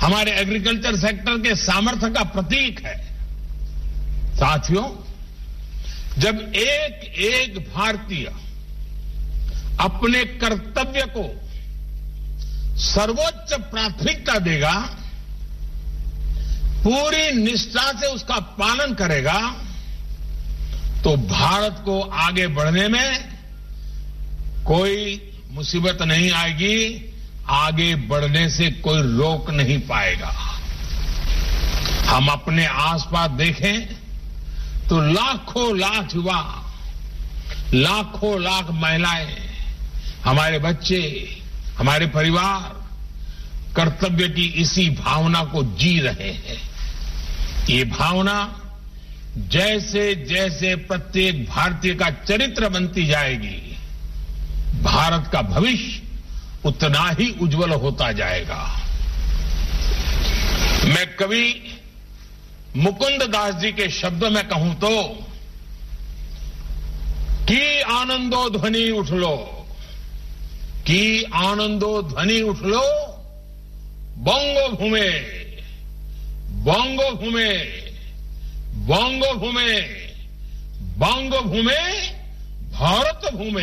हमारे agriculture sector के सामर्थ्य का प्रतीक है साथियों जब एक एक भारतीय अपने कर्तव्य को सर्वोच्च प्राथमिकता देगा पूरी निष्ठा से उसका पालन करेगा तो भारत को आगे बढ़ने में कोई मुसीबत नहीं आएगी आगे बढ़ने से कोई रोक नहीं पाएगा हम अपने आसपास देखें तो लाखों लाख युवा लाखों लाख महिलाएं हमारे बच्चे हमारे परिवार कर्तव्य की इसी भावना को जी रहे हैं ये भावना जैसे जैसे प्रत्येक भारतीय का चरित्र बनती जाएगी भारत का भविष्य उतना ही उज्जवल होता जाएगा मैं कवि मुकुंद दास जी के शब्दों में कहूं तो कि आनंदो ध्वनि उठ लो कि आनंदो ध्वनि उठ लो बंगो भूमे बंगो भूमे बंगो भूमे बंगो भूमे भारत भूमे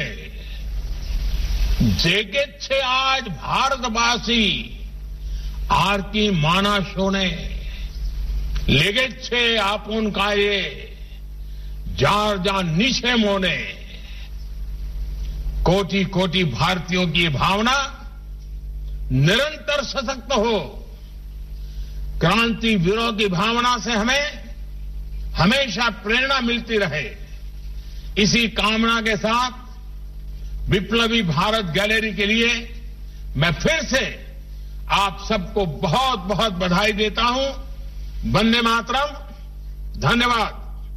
জেগেছে আজ ভারতবাসী আর কি মানা শোনে লেগেছে আপন কায়ে যার যা নিচে মনে कोटि कोटि भारतीयों की ये भावना निरंतर सशक्त हो क्रांति विरोधी भावना से हमें हमेशा प्रेरणा मिलती रहे इसी कामना के साथ विप्लवी भारत गैलरी के लिए मैं फिर से आप सबको बहुत बहुत बधाई देता हूं वंदे मातरम धन्यवाद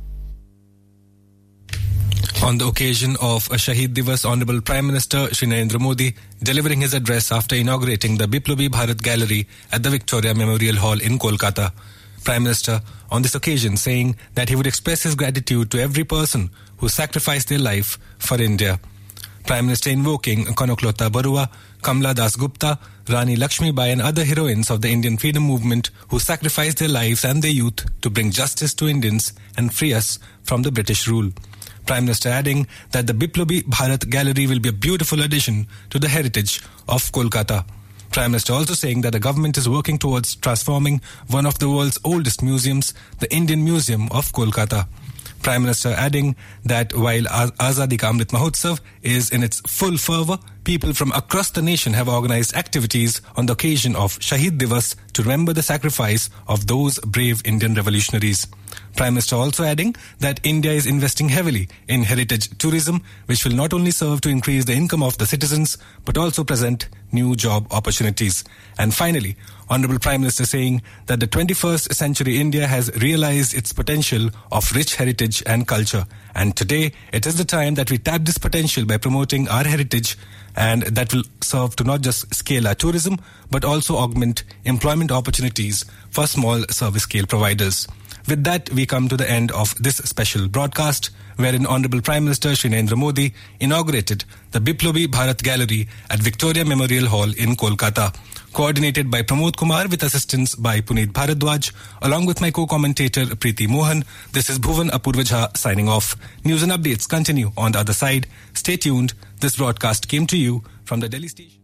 On the occasion of a Shahid Divas, Honorable Prime Minister Shri Narendra Modi delivering his address after inaugurating the Biplobi Bharat Gallery at the Victoria Memorial Hall in Kolkata. Prime Minister on this occasion saying that he would express his gratitude to every person who sacrificed their life for India. Prime Minister invoking Konoklota Barua, Kamla Das Gupta, Rani Lakshmi Bai and other heroines of the Indian freedom movement who sacrificed their lives and their youth to bring justice to Indians and free us from the British rule. Prime Minister adding that the Biplobi Bharat Gallery will be a beautiful addition to the heritage of Kolkata. Prime Minister also saying that the government is working towards transforming one of the world's oldest museums, the Indian Museum of Kolkata. Prime Minister adding that while Az- Azadi Ka Amrit Mahotsav is in its full fervor, people from across the nation have organized activities on the occasion of Shahid Divas to remember the sacrifice of those brave Indian revolutionaries. Prime Minister also adding that India is investing heavily in heritage tourism, which will not only serve to increase the income of the citizens, but also present new job opportunities. And finally, Honorable Prime Minister saying that the 21st century India has realized its potential of rich heritage and culture. And today, it is the time that we tap this potential by promoting our heritage and that will serve to not just scale our tourism, but also augment employment opportunities for small service scale providers. With that, we come to the end of this special broadcast, wherein Honorable Prime Minister Shri Narendra Modi inaugurated the Biplobi Bharat Gallery at Victoria Memorial Hall in Kolkata. Coordinated by Pramod Kumar with assistance by Puneet Bharadwaj, along with my co-commentator Preeti Mohan, this is Bhuvan Apurvajha signing off. News and updates continue on the other side. Stay tuned. This broadcast came to you from the Delhi station.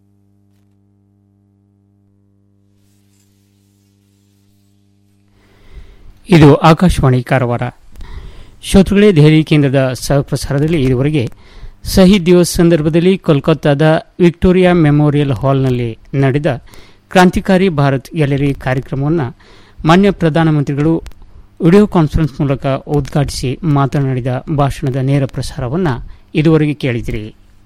ಇದು ಆಕಾಶವಾಣಿ ಕಾರವಾರ ಶ್ರೋತೃಗಳೇ ದೆಹಲಿ ಕೇಂದ್ರದ ಸಹಪ್ರಸಾರದಲ್ಲಿ ಇದುವರೆಗೆ ಶಹೀದ್ ದಿವಸ್ ಸಂದರ್ಭದಲ್ಲಿ ಕೋಲ್ಕತ್ತಾದ Victoria memorial ಹಾಲ್ನಲ್ಲಿ ನಡೆದ ಕ್ರಾಂತಿಕಾರಿ Bharat gallery ಕಾರ್ಯಕ್ರಮವನ್ನು ಮಾನ್ಯ ಪ್ರಧಾನಮಂತ್ರಿಗಳು ವಿಡಿಯೋ ಕಾನ್ಫರೆನ್ಸ್ ಮೂಲಕ ಉದ್ಘಾಟಿಸಿ ಮಾತನಾಡಿದ ಭಾಷಣದ ನೇರ ಪ್ರಸಾರವನ್ನು ಇದುವರೆಗೆ ಕೇಳಿದಿರಿ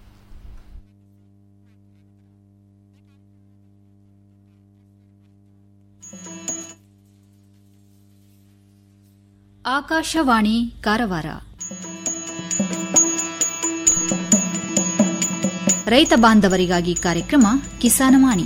ಆಕಾಶವಾಣಿ ಕಾರವಾರ ರೈತ ಬಾಂಧವರಿಗಾಗಿ ಕಾರ್ಯಕ್ರಮ ಕಿಸಾನವಾಣಿ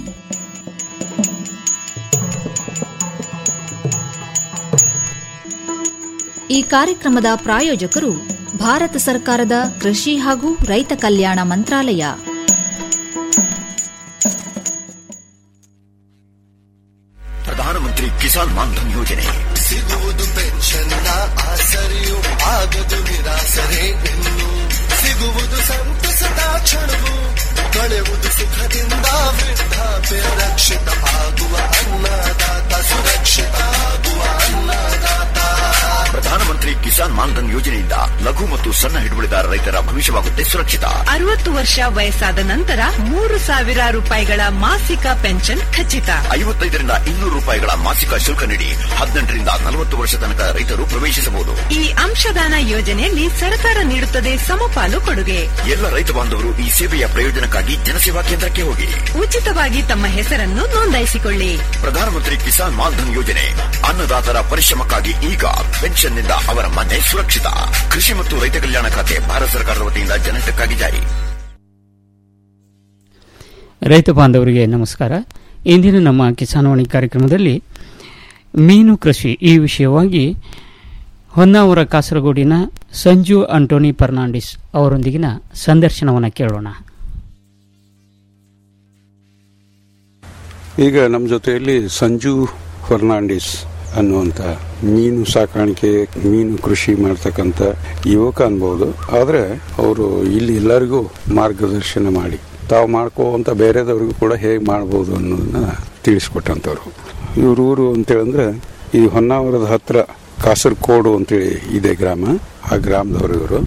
ಈ ಕಾರ್ಯಕ್ರಮದ ಪ್ರಾಯೋಜಕರು ಭಾರತ ಸರ್ಕಾರದ ಕೃಷಿ ಹಾಗೂ ರೈತ ಕಲ್ಯಾಣ ಮಂತ್ರಾಲಯ ಪ್ರಧಾನಮಂತ್ರಿ ಕಿಸಾನ್ ಮಾನ್ಧನ್ ಯೋಜನೆ ಸಿಗುವುದು ಪೆನ್ಷನ್ನ ಆಸರೆಯು ಆಗದು ನಿರಾಸರೆ ಇನ್ನು ಸಿಗುವುದು ಸಂತಸದ ಕ್ಷಣವು ಕಳೆಯುವುದು ಸುಖದಿಂದ ವೃದ್ಧಾಪ್ಯ ರಕ್ಷಿತ ಆಗುವ ಅನ್ನದಾತ ಸುರಕ್ಷಿತ ಆಗುವ ಅನ್ನದಾತ ಪ್ರಧಾನಮಂತ್ರಿ ಕಿಸಾನ್ ಮಾನ್ಧನ್ ಯೋಜನೆಯಿಂದ ಲಘು ಮತ್ತು ಸಣ್ಣ ಹಿಡುವಳಿದಾರ ರೈತರ ಭವಿಷ್ಯವಾಗುತ್ತೆ ಸುರಕ್ಷಿತ ಅರವತ್ತು ವರ್ಷ ವಯಸ್ಸಾದ ನಂತರ ಮೂರು ಸಾವಿರ ರೂಪಾಯಿಗಳ ಮಾಸಿಕ ಪೆನ್ಷನ್ ಖಚಿತ ಐವತ್ತೈದರಿಂದ ಇನ್ನೂರು ರೂಪಾಯಿಗಳ ಮಾಸಿಕ ಶುಲ್ಕ ನೀಡಿ ಹದಿನೆಂಟರಿಂದ ನಲವತ್ತು ವರ್ಷ ತನಕ ರೈತರು ಪ್ರವೇಶಿಸಬಹುದು ಈ ಅಂಶದಾನ ಯೋಜನೆಯಲ್ಲಿ ಸರ್ಕಾರ ನೀಡುತ್ತದೆ ಸಮಪಾಲು ಕೊಡುಗೆ ಎಲ್ಲ ರೈತ ಬಾಂಧವರು ಈ ಸೇವೆಯ ಪ್ರಯೋಜನಕ್ಕಾಗಿ ಜನಸೇವಾ ಕೇಂದ್ರಕ್ಕೆ ಹೋಗಿ ಉಚಿತವಾಗಿ ತಮ್ಮ ಹೆಸರನ್ನು ನೋಂದಾಯಿಸಿಕೊಳ್ಳಿ ಪ್ರಧಾನಮಂತ್ರಿ ಕಿಸಾನ್ ಮಾನ್ಧನ್ ಯೋಜನೆ ಅನ್ನದಾತರ ಪರಿಶ್ರಮಕ್ಕಾಗಿ ಈಗ ಪೆನ್ಷನ್ನಿಂದ ಅವರ ಮನೆ ಸುರಕ್ಷಿತ ಕೃಷಿ ಮತ್ತು ರೈತ ಕಲ್ಯಾಣ ಖಾತೆ ಭಾರತ ಸರ್ಕಾರದ ವತಿಯಿಂದ ಜನಹಿತಕ್ಕಾಗಿ ಜಾರಿ ರೈತ ಬಾಂಧವರಿಗೆ ನಮಸ್ಕಾರ ಇಂದಿನ ನಮ್ಮ ಕಿಸಾನ್ವಾಣಿ ಕಾರ್ಯಕ್ರಮದಲ್ಲಿ ಮೀನು ಕೃಷಿ ಈ ವಿಷಯವಾಗಿ ಹೊನ್ನಾವರ ಕಾಸರಗೋಡಿನ ಸಂಜು ಅಂಟೋನಿ ಫರ್ನಾಂಡಿಸ್ ಅವರೊಂದಿಗಿನ ಸಂದರ್ಶನವನ್ನು ಕೇಳೋಣ ಈಗ ನಮ್ಮ ಜೊತೆಯಲ್ಲಿ ಸಂಜು ಫರ್ನಾಂಡಿಸ್ ಅನ್ನುವಂಥ ಮೀನು ಸಾಕಾಣಿಕೆ ಮೀನು ಕೃಷಿ ಮಾಡ್ತಕ್ಕಂಥ ಯುವಕ ಅನ್ಬೋದು ಆದರೆ ಅವರು ಇಲ್ಲಿ ಎಲ್ಲರಿಗೂ ಮಾರ್ಗದರ್ಶನ ಮಾಡಿ ತಾವು ಮಾಡ್ಕೋವಂತ ಬೇರೆದವ್ರಿಗೂ ಕೂಡ ಹೇಗೆ ಮಾಡ್ಬೋದು ಅನ್ನೋದನ್ನ ತಿಳಿಸ್ಕೊಟ್ಟಂಥವ್ರು ಇವ್ರ ಊರು ಅಂತೇಳಂದ್ರೆ ಈ ಹೊನ್ನಾವರದ ಹತ್ರ ಕಾಸರಕೋಡು ಅಂತೇಳಿ ಇದೆ ಗ್ರಾಮ ಆ ಗ್ರಾಮದವರು ಇವರು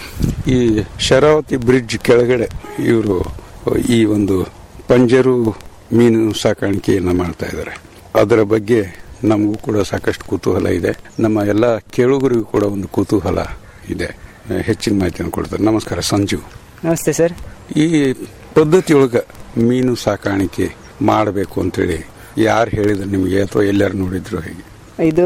ಈ ಶರಾವತಿ ಬ್ರಿಡ್ಜ್ ಕೆಳಗಡೆ ಇವರು ಈ ಒಂದು ಪಂಜರು ಮೀನು ಸಾಕಾಣಿಕೆಯನ್ನು ಮಾಡ್ತಾ ಇದ್ದಾರೆ ಅದರ ಬಗ್ಗೆ ನಮಗೂ ಕೂಡ ಸಾಕಷ್ಟು ಕುತೂಹಲ ಇದೆ ನಮ್ಮ ಎಲ್ಲ ಕೇಳುಗರಿಗೂ ಕೂಡ ಒಂದು ಕುತೂಹಲ ಇದೆ ಹೆಚ್ಚಿನ ಮಾಹಿತಿಯನ್ನು ಕೊಡ್ತಾರೆ ನಮಸ್ಕಾರ ಸಂಜು ನಮಸ್ತೆ ಸರ್ ಈ ಪದ್ಧತಿಯೊಳಗೆ ಮೀನು ಸಾಕಾಣಿಕೆ ಮಾಡಬೇಕು ಅಂತೇಳಿ ಯಾರು ಹೇಳಿದ್ರು ನಿಮಗೆ ಅಥವಾ ಎಲ್ಲರೂ ನೋಡಿದ್ರು ಹೇಗೆ ಇದು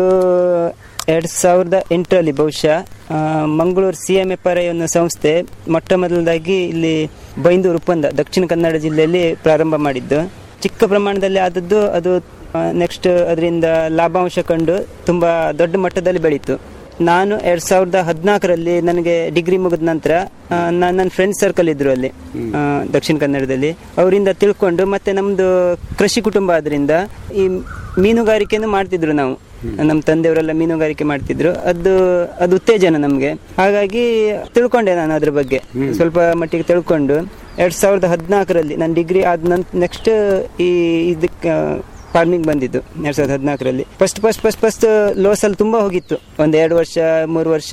ಎರಡ್ ಸಾವಿರದ ಎಂಟರಲ್ಲಿ ಬಹುಶಃ ಆ, Mangaluru C M F R I ಅನ್ನೋ ಸಂಸ್ಥೆ ಮೊಟ್ಟ ಮೊದಲದಾಗಿ ಇಲ್ಲಿ ಬೈಂದೂರು ಉಪ್ಪಂದ ದಕ್ಷಿಣ ಕನ್ನಡ ಜಿಲ್ಲೆಯಲ್ಲಿ ಪ್ರಾರಂಭ ಮಾಡಿದ್ದು ಚಿಕ್ಕ ಪ್ರಮಾಣದಲ್ಲಿ ಆದದ್ದು ಅದು ನೆಕ್ಸ್ಟ್ ಅದರಿಂದ ಲಾಭಾಂಶ ಕಂಡು ತುಂಬಾ ದೊಡ್ಡ ಮಟ್ಟದಲ್ಲಿ ಬೆಳೀತು ನಾನು ಎರಡ್ ಸಾವಿರದ ಹದಿನಾಲ್ಕರಲ್ಲಿ ನನಗೆ ಡಿಗ್ರಿ ಮುಗಿದ ನಂತರ ನಾನು ನನ್ನ ಫ್ರೆಂಡ್ ಸರ್ಕಲ್ ಇದ್ರು ಅಲ್ಲಿ ಆ, ದಕ್ಷಿಣ ಕನ್ನಡದಲ್ಲಿ ಅವರಿಂದ ತಿಳ್ಕೊಂಡು ಮತ್ತೆ ನಮ್ದು ಕೃಷಿ ಕುಟುಂಬ ಆದ್ರಿಂದ ಈ ಮೀನುಗಾರಿಕೆಯನ್ನು ಮಾಡ್ತಿದ್ರು ನಾವು ನಮ್ಮ ತಂದೆಯವರೆಲ್ಲ ಮೀನುಗಾರಿಕೆ ಮಾಡ್ತಿದ್ರು ಅದು ಅದು ಉತ್ತೇಜನ ನಮ್ಗೆ ಹಾಗಾಗಿ ತಿಳ್ಕೊಂಡೆ ನಾನು ಅದ್ರ ಬಗ್ಗೆ ಸ್ವಲ್ಪ ಮಟ್ಟಿಗೆ ತಿಳ್ಕೊಂಡು ಎರಡ್ ಸಾವಿರದ ಹದಿನಾಲ್ಕರಲ್ಲಿ ನನ್ನ ಡಿಗ್ರಿ ಆದ ನಂತರ ನೆಕ್ಸ್ಟ್ ಈ ಇದಕ್ಕೆ ಫಾರ್ಮಿಂಗ್ ಬಂದಿದ್ದು ಎರಡ್ ಸಾವಿರದ ಹದಿನಾಲ್ಕರಲ್ಲಿ first first first first loss ಅಲ್ಲಿ ತುಂಬಾ ಹೋಗಿತ್ತು ಒಂದ್ ಎರಡು ವರ್ಷ ಮೂರು ವರ್ಷ